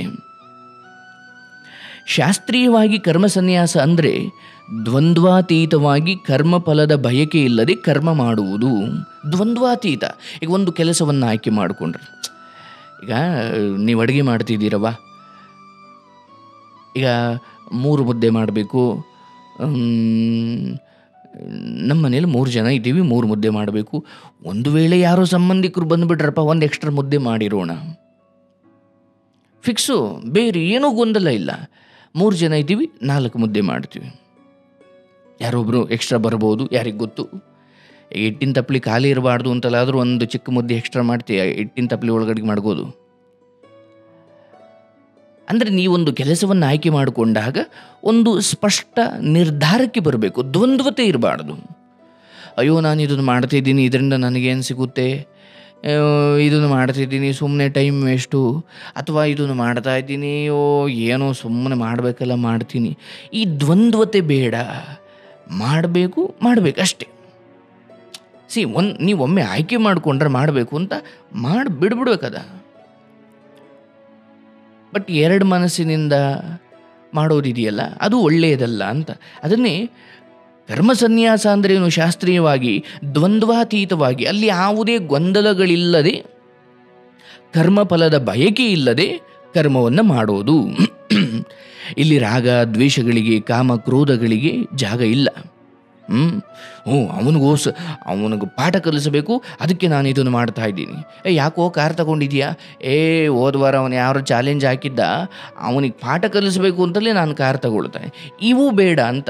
ಶಾಸ್ತ್ರೀಯವಾಗಿ ಕರ್ಮ ಸನ್ಯಾಸ ಅಂದರೆ ದ್ವಂದ್ವಾತೀತವಾಗಿ ಕರ್ಮಫಲದ ಬಯಕೆ ಇಲ್ಲದೆ ಕರ್ಮ ಮಾಡುವುದು ದ್ವಂದ್ವಾತೀತ ಈಗ ಒಂದು ಕೆಲಸವನ್ನು ಆಯ್ಕೆ ಮಾಡಿಕೊಂಡ್ರೆ ಈಗ ನೀವು ಅಡುಗೆ ಮಾಡ್ತಿದ್ದೀರವ ಈಗ ಮೂರು ಮುದ್ದೆ ಮಾಡಬೇಕು ನಮ್ಮ ಮನೇಲಿ ಮೂರು ಜನ ಇದ್ದೀವಿ ಮೂರು ಮುದ್ದೆ ಮಾಡಬೇಕು ಒಂದು ವೇಳೆ ಯಾರೋ ಸಂಬಂಧಿಕರು ಬಂದುಬಿಟ್ರಪ್ಪ ಒಂದು ಎಕ್ಸ್ಟ್ರಾ ಮುದ್ದೆ ಮಾಡಿರೋಣ ಫಿಕ್ಸು ಬೇರೆ ಏನೂ ಗೊಂದಲ ಇಲ್ಲ ಮೂರು ಜನ ಇದ್ದೀವಿ ನಾಲ್ಕು ಮುದ್ದೆ ಮಾಡ್ತೀವಿ ಯಾರೊಬ್ಬರು ಎಕ್ಸ್ಟ್ರಾ ಬರ್ಬೋದು ಯಾರಿಗೆ ಗೊತ್ತು ಈಗ ಹಿಟ್ಟಿನ ತಪ್ಪಲಿ ಖಾಲಿ ಇರಬಾರ್ದು ಅಂತಲಾದರೂ ಒಂದು ಚಿಕ್ಕ ಮುದ್ದೆ ಎಕ್ಸ್ಟ್ರಾ ಮಾಡ್ತೀಯ ಹಿಟ್ಟಿನ ತಪ್ಪಲಿ ಒಳಗಡೆ ಮಾಡ್ಬೋದು ಅಂದರೆ ನೀವೊಂದು ಕೆಲಸವನ್ನು ಆಯ್ಕೆ ಮಾಡಿಕೊಂಡಾಗ ಒಂದು ಸ್ಪಷ್ಟ ನಿರ್ಧಾರಕ್ಕೆ ಬರಬೇಕು ದ್ವಂದ್ವತೆ ಇರಬಾರ್ದು ಅಯ್ಯೋ ನಾನು ಇದನ್ನು ಮಾಡ್ತಿದ್ದೀನಿ ಇದರಿಂದ ನನಗೇನು ಸಿಗುತ್ತೆ ಆ, ಇದನ್ನು ಮಾಡ್ತಿದ್ದೀನಿ ಸುಮ್ಮನೆ ಟೈಮ್ ವೇಸ್ಟು ಅಥವಾ ಇದನ್ನು ಮಾಡ್ತಾ ಇದ್ದೀನಿ ಓ ಏನೋ ಸುಮ್ಮನೆ ಮಾಡಬೇಕಲ್ಲ ಮಾಡ್ತೀನಿ ಈ ದ್ವಂದ್ವತೆ ಬೇಡ ಮಾಡಬೇಕು ಮಾಡಬೇಕು ಅಷ್ಟೇ ಸಿ ಒಂದು ನೀವು ಒಮ್ಮೆ ಆಯ್ಕೆ ಮಾಡಿಕೊಂಡ್ರೆ ಮಾಡಬೇಕು ಅಂತ ಮಾಡಿ ಬಿಡ್ಬಿಡ್ಬೇಕದ ಬಟ್ ಎರಡು ಮನಸ್ಸಿನಿಂದ ಮಾಡೋದಿದೆಯಲ್ಲ ಅದು ಒಳ್ಳೆಯದಲ್ಲ ಅಂತ ಅದನ್ನೇ ಕರ್ಮ ಸನ್ಯಾಸ ಅಂದ್ರೇನು ಶಾಸ್ತ್ರೀಯವಾಗಿ ದ್ವಂದ್ವಾತೀತವಾಗಿ ಅಲ್ಲಿ ಯಾವುದೇ ಗೊಂದಲಗಳಿಲ್ಲದೆ ಕರ್ಮಫಲದ ಬಯಕೆ ಇಲ್ಲದೆ ಕರ್ಮವನ್ನು ಮಾಡೋದು ಇಲ್ಲಿ ರಾಗ ದ್ವೇಷಗಳಿಗೆ ಕಾಮ ಕ್ರೋಧಗಳಿಗೆ ಜಾಗ ಇಲ್ಲ ಹ್ಞೂ ಹ್ಞೂ ಅವನಿಗೋಸ್ ಅವನಿಗೆ ಪಾಠ ಕಲಿಸಬೇಕು ಅದಕ್ಕೆ ನಾನು ಇದನ್ನು ಮಾಡ್ತಾ ಇದ್ದೀನಿ ಏ ಯಾಕೋ ಕಾರ್ ತಗೊಂಡಿದ್ಯಾ ಏ ಹೋದ ವಾರ ಅವನು ಯಾರು ಚಾಲೆಂಜ್ ಹಾಕಿದ್ದ ಅವನಿಗೆ ಪಾಠ ಕಲಿಸಬೇಕು ಅಂತಲೇ ನಾನು ಕಾರ್ ತಗೊಳ್ತಾನೆ ಇವು ಬೇಡ ಅಂತ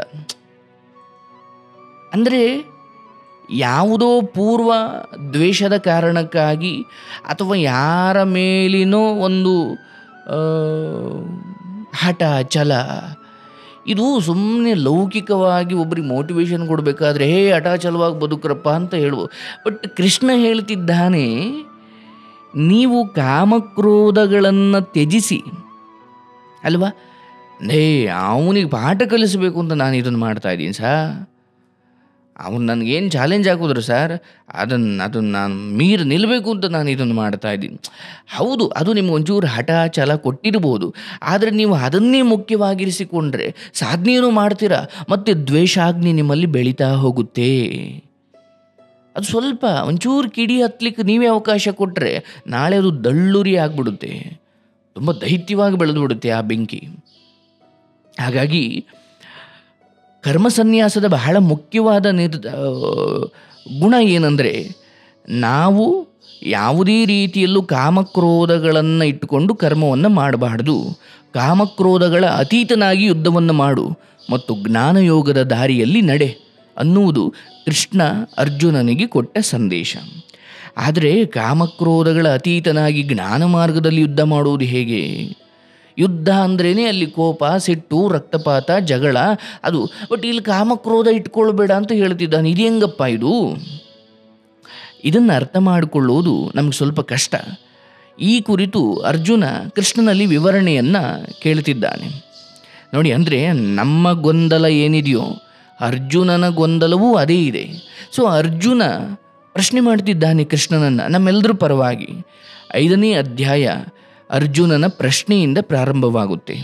ಅಂದರೆ ಯಾವುದೋ ಪೂರ್ವ ದ್ವೇಷದ ಕಾರಣಕ್ಕಾಗಿ ಅಥವಾ ಯಾರ ಮೇಲಿನೋ ಒಂದು ಆ, ಹಠ ಛಲ ಇದು ಸುಮ್ಮನೆ ಲೌಕಿಕವಾಗಿ ಒಬ್ರಿಗೆ ಮೋಟಿವೇಶನ್ ಕೊಡಬೇಕಾದ್ರೆ ಹೇ ಹಠಾಚಲವಾಗಿ ಬದುಕ್ರಪ್ಪ ಅಂತ ಹೇಳುವ ಬಟ್ ಕೃಷ್ಣ ಹೇಳ್ತಿದ್ದಾನೆ ನೀವು ಕಾಮಕ್ರೋಧಗಳನ್ನು ತ್ಯಜಿಸಿ ಅಲ್ವಾ ನೇ ಅವನಿಗೆ ಪಾಠ ಕಲಿಸಬೇಕು ಅಂತ ನಾನು ಇದನ್ನು ಮಾಡ್ತಾ ಇದ್ದೀನಿ ಸಾ ಅವನು ನನಗೇನು ಚಾಲೆಂಜ್ ಹಾಕಿದ್ರು ಸರ್ ಅದನ್ನು ಅದನ್ನು ನಾನು ಮೀರಿ ನಿಲ್ಲಬೇಕು ಅಂತ ನಾನು ಇದನ್ನು ಮಾಡ್ತಾ ಇದ್ದೀನಿ ಹೌದು ಅದು ನಿಮ್ಗೆ ಒಂಚೂರು ಹಠ ಛಲ ಕೊಟ್ಟಿರ್ಬೋದು ಆದರೆ ನೀವು ಅದನ್ನೇ ಮುಖ್ಯವಾಗಿರಿಸಿಕೊಂಡ್ರೆ ಸಾಧನೆಯನ್ನು ಮಾಡ್ತೀರಾ ಮತ್ತು ದ್ವೇಷಾಗ್ನಿ ನಿಮ್ಮಲ್ಲಿ ಬೆಳೀತಾ ಹೋಗುತ್ತೆ ಅದು ಸ್ವಲ್ಪ ಒಂಚೂರು ಕಿಡಿ ಹತ್ಲಿಕ್ಕೆ ನೀವೇ ಅವಕಾಶ ಕೊಟ್ಟರೆ ನಾಳೆ ಅದು ದಳ್ಳುರಿ ಆಗಿಬಿಡುತ್ತೆ ತುಂಬ ದೈತ್ಯವಾಗಿ ಬೆಳೆದು ಬಿಡುತ್ತೆ ಆ ಬೆಂಕಿ ಹಾಗಾಗಿ ಕರ್ಮ ಸನ್ಯಾಸದ ಬಹಳ ಮುಖ್ಯವಾದ ನಿರ್ ಆ, ಗುಣ ಏನಂದರೆ ನಾವು ಯಾವುದೇ ರೀತಿಯಲ್ಲೂ ಕಾಮಕ್ರೋಧಗಳನ್ನು ಇಟ್ಟುಕೊಂಡು ಕರ್ಮವನ್ನು ಮಾಡಬಾರ್ದು ಕಾಮಕ್ರೋಧಗಳ ಅತೀತನಾಗಿ ಯುದ್ಧವನ್ನು ಮಾಡು ಮತ್ತು ಜ್ಞಾನಯೋಗದ ದಾರಿಯಲ್ಲಿ ನಡೆ ಅನ್ನುವುದು ಕೃಷ್ಣ ಅರ್ಜುನನಿಗೆ ಕೊಟ್ಟ ಸಂದೇಶ ಆದರೆ ಕಾಮಕ್ರೋಧಗಳ ಅತೀತನಾಗಿ ಜ್ಞಾನ ಮಾರ್ಗದಲ್ಲಿ ಯುದ್ಧ ಮಾಡುವುದು ಹೇಗೆ ಯುದ್ಧ ಅಂದ್ರೇ ಅಲ್ಲಿ ಕೋಪ ಸಿಟ್ಟು ರಕ್ತಪಾತ ಜಗಳ ಅದು ಬಟ್ ಇಲ್ಲಿ ಕಾಮಕ್ರೋಧ ಇಟ್ಕೊಳ್ಬೇಡ ಅಂತ ಹೇಳ್ತಿದ್ದಾನೆ ಇದು ಹೆಂಗಪ್ಪ ಇದು ಇದನ್ನು ಅರ್ಥ ಮಾಡಿಕೊಳ್ಳುವುದು ನಮಗೆ ಸ್ವಲ್ಪ ಕಷ್ಟ ಈ ಕುರಿತು ಅರ್ಜುನ ಕೃಷ್ಣನಲ್ಲಿ ವಿವರಣೆಯನ್ನು ಕೇಳ್ತಿದ್ದಾನೆ ನೋಡಿ ಅಂದರೆ ನಮ್ಮ ಗೊಂದಲ ಏನಿದೆಯೋ ಅರ್ಜುನನ ಗೊಂದಲವೂ ಅದೇ ಇದೆ ಸೊ ಅರ್ಜುನ ಪ್ರಶ್ನೆ ಮಾಡ್ತಿದ್ದಾನೆ ಕೃಷ್ಣನನ್ನು ನಮ್ಮೆಲ್ಲರ ಪರವಾಗಿ ಐದನೇ ಅಧ್ಯಾಯ ಅರ್ಜುನನ ಪ್ರಶ್ನೆಯಿಂದ ಪ್ರಾರಂಭವಾಗುತ್ತೆ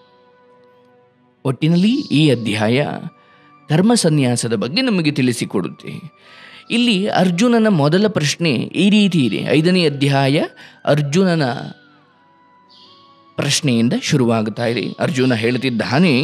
ಒಟ್ಟಿನಲ್ಲಿ ಈ ಅಧ್ಯಾಯ ಕರ್ಮ ಸನ್ಯಾಸದ ಬಗ್ಗೆ ನಮಗೆ ತಿಳಿಸಿಕೊಡುತ್ತೆ ಇಲ್ಲಿ ಅರ್ಜುನನ ಮೊದಲ ಪ್ರಶ್ನೆ ಈ ರೀತಿ ಇದೆ ಐದನೇ ಅಧ್ಯಾಯ ಅರ್ಜುನನ ಪ್ರಶ್ನೆಯಿಂದ ಶುರುವಾಗುತ್ತಾ ಇದೆ ಅರ್ಜುನ ಹೇಳ್ತಿದ್ದಾನೆ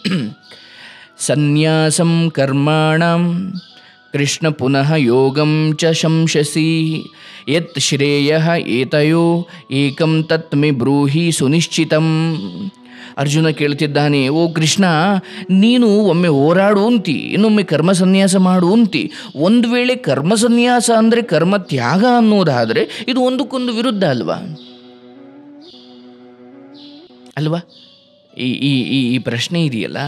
ಸನ್ಯಾಸಂ ಕರ್ಮಾಣಂ ಕೃಷ್ಣ ಪುನಃ ಯೋಗಂ ಚ ಶಂಸಸಿ ಯತ್ ಶ್ರೇಯ ಏತಯೋ ಏಕಂ ತತ್ ಮೆ ಬ್ರೂಹಿ ಸುನಿಶ್ಚಿತಂ ಅರ್ಜುನ ಕೇಳ್ತಿದ್ದಾನೆ ಓ ಕೃಷ್ಣ ನೀನು ಒಮ್ಮೆ ಹೋರಾಡು ಅಂತಿ ಇನ್ನೊಮ್ಮೆ ಕರ್ಮ ಸನ್ಯಾಸ ಮಾಡು ಅಂತಿ ಒಂದು ವೇಳೆ ಕರ್ಮ ಸನ್ಯಾಸ ಅಂದರೆ ಕರ್ಮ ತ್ಯಾಗ ಅನ್ನೋದಾದರೆ ಇದು ಒಂದಕ್ಕೊಂದು ವಿರುದ್ಧ ಅಲ್ವಾ ಅಲ್ವಾ ಈ ಈ ಈ ಈ ಪ್ರಶ್ನೆ ಇದೆಯಲ್ಲ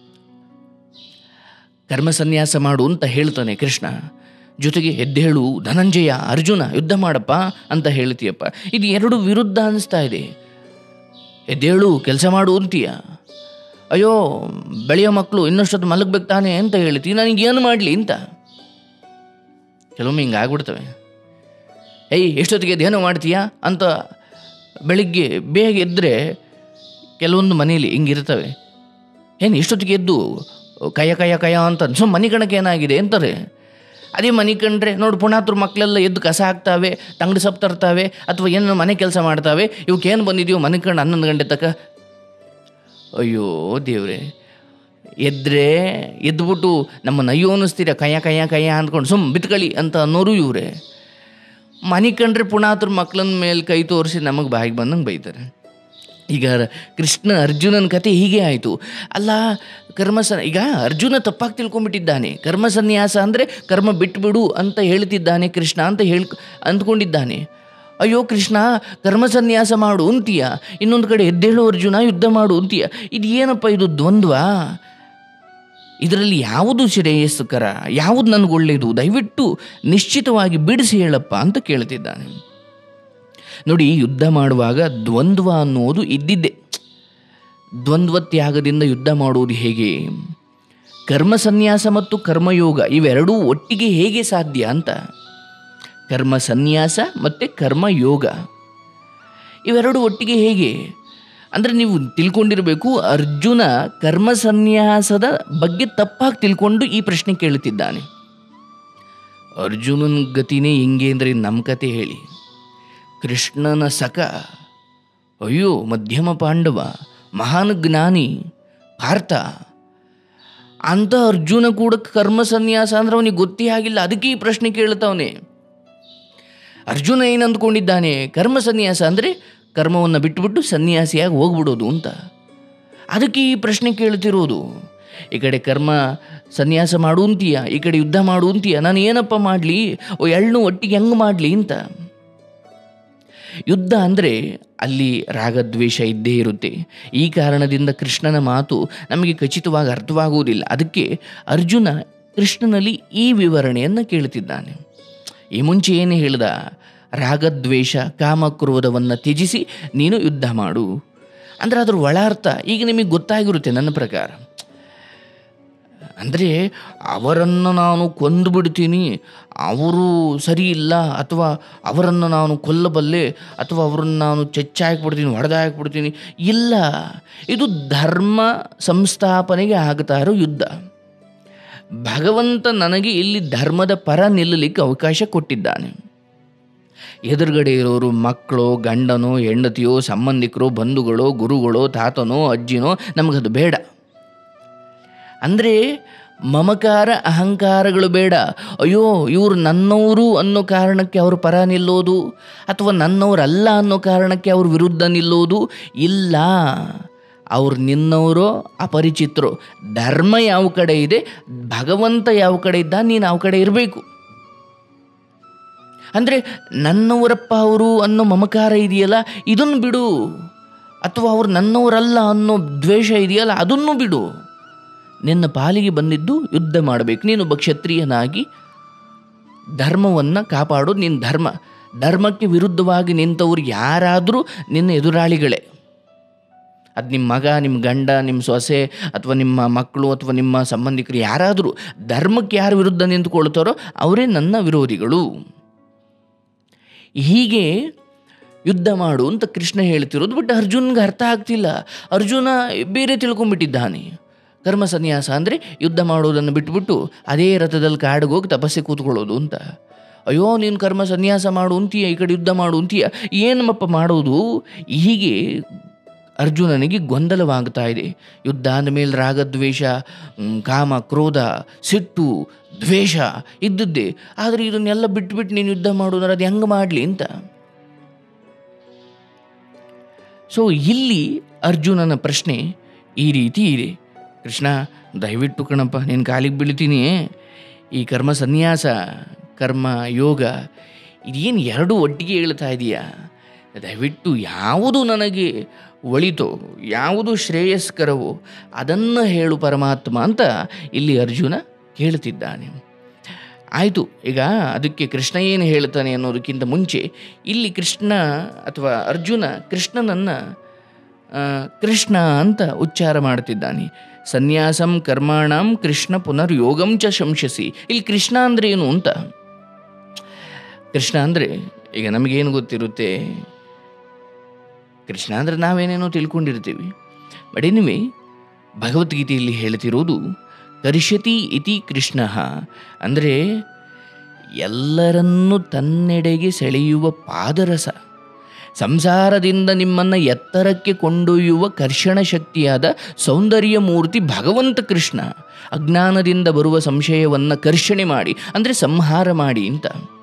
ಕರ್ಮ ಸನ್ಯಾಸ ಮಾಡು ಅಂತ ಹೇಳ್ತಾನೆ ಕೃಷ್ಣ ಜೊತೆಗೆ ಎದ್ದೇಳು ಧನಂಜಯ ಅರ್ಜುನ ಯುದ್ಧ ಮಾಡಪ್ಪ ಅಂತ ಹೇಳ್ತೀಯಪ್ಪ ಇದು ಎರಡು ವಿರುದ್ಧ ಅನಿಸ್ತಾ ಇದೆ ಎದ್ದೇಳು ಕೆಲಸ ಮಾಡು ಅಂತೀಯ ಅಯ್ಯೋ ಬೆಳೆಯೋ ಮಕ್ಕಳು ಇನ್ನಷ್ಟೊತ್ತು ಮಲಗಬೇಕು ತಾನೆ ಅಂತ ಹೇಳ್ತೀವಿ ನನಗೇನು ಮಾಡಲಿ ಅಂತ ಕೆಲವೊಮ್ಮೆ ಹಿಂಗೆ ಆಗ್ಬಿಡ್ತವೆ ಏಯ್ ಎಷ್ಟೊತ್ತಿಗೆ ಧ್ಯಾನ ಮಾಡ್ತೀಯಾ ಅಂತ ಬೆಳಿಗ್ಗೆ ಬೇಗ ಎದ್ದರೆ ಕೆಲವೊಂದು ಮನೇಲಿ ಹಿಂಗಿರ್ತವೆ ಏನು ಇಷ್ಟೊತ್ತಿಗೆ ಎದ್ದು ಕಯ ಕಯ ಕಯ ಅಂತ ಸೊ ಮನೆ ಕಣಕ್ಕೆ ಏನಾಗಿದೆ ಅಂತಾರೆ ಅದೇ ಮನೆ ಕಂಡ್ರೆ ನೋಡಿ ಪುಣಾತ್ರ ಮಕ್ಕಳೆಲ್ಲ ಎದ್ದು ಕಸ ಹಾಕ್ತಾವೆ ತಂಗಡಿ ಸೊಪ್ಪು ತರ್ತಾವೆ ಅಥವಾ ಏನು ಮನೆ ಕೆಲಸ ಮಾಡ್ತಾವೆ ಇವಕ್ಕೇನು ಬಂದಿದೆಯೋ ಮನೆ ಕಂಡು ಹನ್ನೊಂದು ಗಂಟೆ ತನಕ ಅಯ್ಯೋ ದೇವ್ರೆ ಎದ್ರೆ ಎದ್ಬಿಟ್ಟು ನಮ್ಮನ್ನು ಅಯ್ಯೋ ಅನ್ನಿಸ್ತೀರ ಕಯ್ಯ ಕಯ್ಯ ಕಯ್ಯ ಅಂದ್ಕೊಂಡು ಸುಮ್ ಬಿತ್ಕಳಿ ಅಂತ ಅನ್ನೋರು ಇವರೇ ಮನೆ ಕಂಡ್ರೆ ಪುಣಾತ್ರ ಮಕ್ಕಳನ್ನ ಮೇಲೆ ಕೈ ತೋರಿಸಿ ನಮಗೆ ಬಾಯಿಗೆ ಬಂದಂಗೆ ಬೈತಾರೆ ಈಗ ಕೃಷ್ಣ ಅರ್ಜುನನ ಕತೆ ಹೀಗೆ ಆಯಿತು ಅಲ್ಲ ಕರ್ಮ ಸ ಈಗ ಅರ್ಜುನ ತಪ್ಪಾಗಿ ತಿಳ್ಕೊಂಬಿಟ್ಟಿದ್ದಾನೆ ಕರ್ಮ ಸನ್ಯಾಸ ಅಂದರೆ ಕರ್ಮ ಬಿಟ್ಬಿಡು ಅಂತ ಹೇಳ್ತಿದ್ದಾನೆ ಕೃಷ್ಣ ಅಂತ ಹೇಳ್ ಅಂದ್ಕೊಂಡಿದ್ದಾನೆ ಅಯ್ಯೋ ಕೃಷ್ಣ ಕರ್ಮ ಸನ್ಯಾಸ ಮಾಡು ಅಂತೀಯ ಇನ್ನೊಂದು ಕಡೆ ಎದ್ದೇಳು ಅರ್ಜುನ ಯುದ್ಧ ಮಾಡು ಅಂತೀಯ ಇದು ಏನಪ್ಪ ಇದು ದ್ವಂದ್ವ ಇದರಲ್ಲಿ ಯಾವುದು ಶ್ರೇಯಸ್ಕರ ಯಾವುದು ನನಗೊಳ್ಳೆಯದು ದಯವಿಟ್ಟು ನಿಶ್ಚಿತವಾಗಿ ಬಿಡಿಸಿ ಹೇಳಪ್ಪ ಅಂತ ಕೇಳ್ತಿದ್ದಾನೆ ನೋಡಿ ಯುದ್ಧ ಮಾಡುವಾಗ ದ್ವಂದ್ವ ಅನ್ನೋದು ಇದ್ದಿದ್ದೆ ದ್ವಂದ್ವ ತ್ಯಾಗದಿಂದ ಯುದ್ಧ ಮಾಡುವುದು ಹೇಗೆ ಕರ್ಮ ಸನ್ಯಾಸ ಮತ್ತು ಕರ್ಮಯೋಗ ಇವೆರಡೂ ಒಟ್ಟಿಗೆ ಹೇಗೆ ಸಾಧ್ಯ ಅಂತ ಕರ್ಮ ಸನ್ಯಾಸ ಮತ್ತು ಕರ್ಮಯೋಗ ಇವೆರಡು ಒಟ್ಟಿಗೆ ಹೇಗೆ ಅಂದರೆ ನೀವು ತಿಳ್ಕೊಂಡಿರಬೇಕು ಅರ್ಜುನ ಕರ್ಮ ಸನ್ಯಾಸದ ಬಗ್ಗೆ ತಪ್ಪಾಗಿ ತಿಳ್ಕೊಂಡು ಈ ಪ್ರಶ್ನೆ ಕೇಳುತ್ತಿದ್ದಾನೆ ಅರ್ಜುನನ ಗತಿನೇ ಹಿಂಗೆ ಅಂದರೆ ನಮ್ಮ ಕತೆ ಹೇಳಿ ಕೃಷ್ಣನ ಸಖ ಅಯ್ಯೋ ಮಧ್ಯಮ ಪಾಂಡವ ಮಹಾನ್ ಜ್ಞಾನಿ ಪಾರ್ಥ ಅಂತ ಅರ್ಜುನ ಕೂಡ ಕರ್ಮ ಸನ್ಯಾಸ ಅಂದ್ರೆ ಅವನಿಗೆ ಗೊತ್ತೇ ಆಗಿಲ್ಲ ಅದಕ್ಕೆ ಈ ಪ್ರಶ್ನೆ ಕೇಳ್ತಾವನೆ ಅರ್ಜುನ ಏನು ಅಂದ್ಕೊಂಡಿದ್ದಾನೆ ಕರ್ಮ ಸನ್ಯಾಸ ಅಂದರೆ ಕರ್ಮವನ್ನು ಬಿಟ್ಟುಬಿಟ್ಟು ಸನ್ಯಾಸಿಯಾಗಿ ಹೋಗ್ಬಿಡೋದು ಅಂತ ಅದಕ್ಕೆ ಈ ಪ್ರಶ್ನೆ ಕೇಳ್ತಿರೋದು ಈ ಕಡೆ ಕರ್ಮ ಸನ್ಯಾಸ ಮಾಡು ಅಂತೀಯ ಈ ಕಡೆ ಯುದ್ಧ ಮಾಡು ಅಂತೀಯ ನಾನು ಏನಪ್ಪ ಮಾಡಲಿ ಓ ಎಳ್ಳು ಒಟ್ಟಿಗೆ ಹೆಂಗೆ ಮಾಡಲಿ ಅಂತ ಯುದ್ಧ ಅಂದರೆ ಅಲ್ಲಿ ರಾಗದ್ವೇಷ ಇದ್ದೇ ಇರುತ್ತೆ ಈ ಕಾರಣದಿಂದ ಕೃಷ್ಣನ ಮಾತು ನಮಗೆ ಖಚಿತವಾಗಿ ಅರ್ಥವಾಗುವುದಿಲ್ಲ ಅದಕ್ಕೆ ಅರ್ಜುನ ಕೃಷ್ಣನಲ್ಲಿ ಈ ವಿವರಣೆಯನ್ನು ಕೇಳುತ್ತಿದ್ದಾನೆ ಈ ಮುಂಚೆ ಏನು ಹೇಳ್ದ ರಾಗದ್ವೇಷ ಕಾಮಕ್ರೋಧವನ್ನು ತ್ಯಜಿಸಿ ನೀನು ಯುದ್ಧ ಮಾಡು ಅಂದರೆ ಅದ್ರ ಒಳಾರ್ಥ ಈಗ ನಿಮಗೆ ಗೊತ್ತಾಗಿರುತ್ತೆ ನನ್ನ ಪ್ರಕಾರ ಅಂದರೆ ಅವರನ್ನು ನಾನು ಕೊಂದು ಬಿಡ್ತೀನಿ ಅವರು ಸರಿ ಇಲ್ಲ ಅಥವಾ ಅವರನ್ನು ನಾನು ಕೊಲ್ಲಬಲ್ಲೆ ಅಥವಾ ಅವರನ್ನು ನಾನು ಚೆಚ್ಚ ಹಾಕ್ಬಿಡ್ತೀನಿ ಹೊಡೆದ ಹಾಕ್ಬಿಡ್ತೀನಿ ಇಲ್ಲ ಇದು ಧರ್ಮ ಸಂಸ್ಥಾಪನೆಗೆ ಆಗ್ತಾ ಇರೋ ಯುದ್ಧ ಭಗವಂತ ನನಗೆ ಇಲ್ಲಿ ಧರ್ಮದ ಪರ ನಿಲ್ಲಲಿಕ್ಕೆ ಅವಕಾಶ ಕೊಟ್ಟಿದ್ದಾನೆ ಎದುರುಗಡೆ ಇರೋರು ಮಕ್ಕಳು ಗಂಡನೋ ಹೆಂಡತಿಯೋ ಸಂಬಂಧಿಕರು ಬಂಧುಗಳೋ ಗುರುಗಳೋ ತಾತನೋ ಅಜ್ಜಿನೋ ನಮಗದು ಬೇಡ ಅಂದರೆ ಮಮಕಾರ ಅಹಂಕಾರಗಳು ಬೇಡ ಅಯ್ಯೋ ಇವರು ನನ್ನವರು ಅನ್ನೋ ಕಾರಣಕ್ಕೆ ಅವ್ರ ಪರ ನಿಲ್ಲೋದು ಅಥವಾ ನನ್ನವರಲ್ಲ ಅನ್ನೋ ಕಾರಣಕ್ಕೆ ಅವ್ರ ವಿರುದ್ಧ ನಿಲ್ಲೋದು ಇಲ್ಲ ಅವ್ರು ನಿನ್ನವರು ಅಪರಿಚಿತರು ಧರ್ಮ ಯಾವ ಕಡೆ ಇದೆ ಭಗವಂತ ಯಾವ ಕಡೆ ಇದ್ದ ನೀನು ಯಾವ ಕಡೆ ಇರಬೇಕು ಅಂದರೆ ನನ್ನವರಪ್ಪ ಅವರು ಅನ್ನೋ ಮಮಕಾರ ಇದೆಯಲ್ಲ ಇದನ್ನು ಬಿಡು ಅಥವಾ ಅವ್ರು ನನ್ನವರಲ್ಲ ಅನ್ನೋ ದ್ವೇಷ ಇದೆಯಲ್ಲ ಅದನ್ನು ಬಿಡು ನಿನ್ನ ಪಾಲಿಗೆ ಬಂದಿದ್ದು ಯುದ್ಧ ಮಾಡಬೇಕು ನೀನೊಬ್ಬ ಕ್ಷತ್ರಿಯನಾಗಿ ಧರ್ಮವನ್ನು ಕಾಪಾಡೋದು ನಿನ್ನ ಧರ್ಮ ಧರ್ಮಕ್ಕೆ ವಿರುದ್ಧವಾಗಿ ನಿಂತವ್ರು ಯಾರಾದರೂ ನಿನ್ನ ಎದುರಾಳಿಗಳೇ ಅದು ನಿಮ್ಮ ಮಗ ನಿಮ್ಮ ಗಂಡ ನಿಮ್ಮ ಸೊಸೆ ಅಥವಾ ನಿಮ್ಮ ಮಕ್ಕಳು ಅಥವಾ ನಿಮ್ಮ ಸಂಬಂಧಿಕರು ಯಾರಾದರೂ ಧರ್ಮಕ್ಕೆ ಯಾರು ವಿರುದ್ಧ ನಿಂತುಕೊಳ್ತಾರೋ ಅವರೇ ನನ್ನ ವಿರೋಧಿಗಳು ಹೀಗೆ ಯುದ್ಧ ಮಾಡು ಅಂತ ಕೃಷ್ಣ ಹೇಳ್ತಿರೋದು ಬಟ್ ಅರ್ಜುನ್ಗೆ ಅರ್ಥ ಆಗ್ತಿಲ್ಲ ಅರ್ಜುನ ಬೇರೆ ತಿಳ್ಕೊಂಬಿಟ್ಟಿದ್ದಾನೆ ಕರ್ಮ ಸನ್ಯಾಸ ಅಂದರೆ ಯುದ್ಧ ಮಾಡೋದನ್ನು ಬಿಟ್ಬಿಟ್ಟು ಅದೇ ರಥದಲ್ಲಿ ಕಾಡಿಗೆ ಹೋಗಿ ತಪಸ್ಸೆ ಕೂತ್ಕೊಳ್ಳೋದು ಅಂತ ಅಯ್ಯೋ ನೀನು ಕರ್ಮ ಸನ್ಯಾಸ ಮಾಡು ಅಂತೀಯ ಈ ಕಡೆ ಯುದ್ಧ ಮಾಡು ಅಂತೀಯ ಏನಮ್ಮಪ್ಪ ಮಾಡೋದು ಹೀಗೆ ಅರ್ಜುನನಿಗೆ ಗೊಂದಲವಾಗ್ತಾ ಇದೆ ಯುದ್ಧ ಅಂದಮೇಲೆ ರಾಗದ್ವೇಷ ಮ್, ಕಾಮ ಕ್ರೋಧ ಸಿಟ್ಟು ದ್ವೇಷ ಇದ್ದದ್ದೇ ಆದರೆ ಇದನ್ನೆಲ್ಲ ಬಿಟ್ಬಿಟ್ಟು ನೀನು ಯುದ್ಧ ಮಾಡೋದ್ರೆ ಅದು ಹೆಂಗೆ ಮಾಡಲಿ ಅಂತ ಸೊ ಇಲ್ಲಿ ಅರ್ಜುನನ ಪ್ರಶ್ನೆ ಈ ರೀತಿ ಇದೆ ಕೃಷ್ಣ ದಯವಿಟ್ಟು ಕಣಪ್ಪ ನಿನ್ನ ಕಾಲಿಗೆ ಬೀಳ್ತೀನಿ ಈ ಕರ್ಮ ಸನ್ಯಾಸ ಕರ್ಮ ಯೋಗ ಇದೇನು ಎರಡು ಒಟ್ಟಿಗೆ ಹೇಳ್ತಾ ಇದೆಯಾ ದಯವಿಟ್ಟು ಯಾವುದು ನನಗೆ ಒಳಿತೋ ಯಾವುದು ಶ್ರೇಯಸ್ಕರವೋ ಅದನ್ನು ಹೇಳು ಪರಮಾತ್ಮ ಅಂತ ಇಲ್ಲಿ ಅರ್ಜುನ ಕೇಳ್ತಿದ್ದಾನೆ ಆಯಿತು ಈಗ ಅದಕ್ಕೆ ಕೃಷ್ಣ ಏನು ಹೇಳ್ತಾನೆ ಅನ್ನೋದಕ್ಕಿಂತ ಮುಂಚೆ ಇಲ್ಲಿ ಕೃಷ್ಣ ಅಥವಾ ಅರ್ಜುನ ಕೃಷ್ಣನನ್ನು ಆ, ಕೃಷ್ಣ ಅಂತ ಉಚ್ಚಾರ ಮಾಡ್ತಿದ್ದಾನೆ ಸನ್ಯಾಸಂ ಕರ್ಮಾಣಂ ಕೃಷ್ಣ ಪುನರ್ ಯೋಗಂ ಚ ಶಂಸಸಿ ಇಲ್ಲಿ ಕೃಷ್ಣ ಅಂದರೆ ಏನು ಅಂತ ಕೃಷ್ಣ ಅಂದರೆ ಈಗ ನಮಗೇನು ಗೊತ್ತಿರುತ್ತೆ ಕೃಷ್ಣ ಅಂದರೆ ನಾವೇನೇನೋ ತಿಳ್ಕೊಂಡಿರ್ತೀವಿ ಬಟ್ ಎನಿವೆ ಭಗವದ್ಗೀತೆಯಲ್ಲಿ ಹೇಳ್ತಿರೋದು ಕರಿಷ್ಯತಿ ಇತಿ ಕೃಷ್ಣ ಅಂದರೆ ಎಲ್ಲರನ್ನೂ ತನ್ನೆಡೆಗೆ ಸೆಳೆಯುವ ಪಾದರಸ ಸಂಸಾರದಿಂದ ನಿಮ್ಮನ್ನು ಎತ್ತರಕ್ಕೆ ಕೊಂಡೊಯ್ಯುವ ಕರ್ಷಣ ಶಕ್ತಿಯಾದ ಸೌಂದರ್ಯ ಮೂರ್ತಿ ಭಗವಂತ ಕೃಷ್ಣ ಅಜ್ಞಾನದಿಂದ ಬರುವ ಸಂಶಯವನ್ನು ಕರ್ಷಣೆ ಮಾಡಿ ಅಂದರೆ ಸಂಹಾರ ಮಾಡಿ ಅಂತ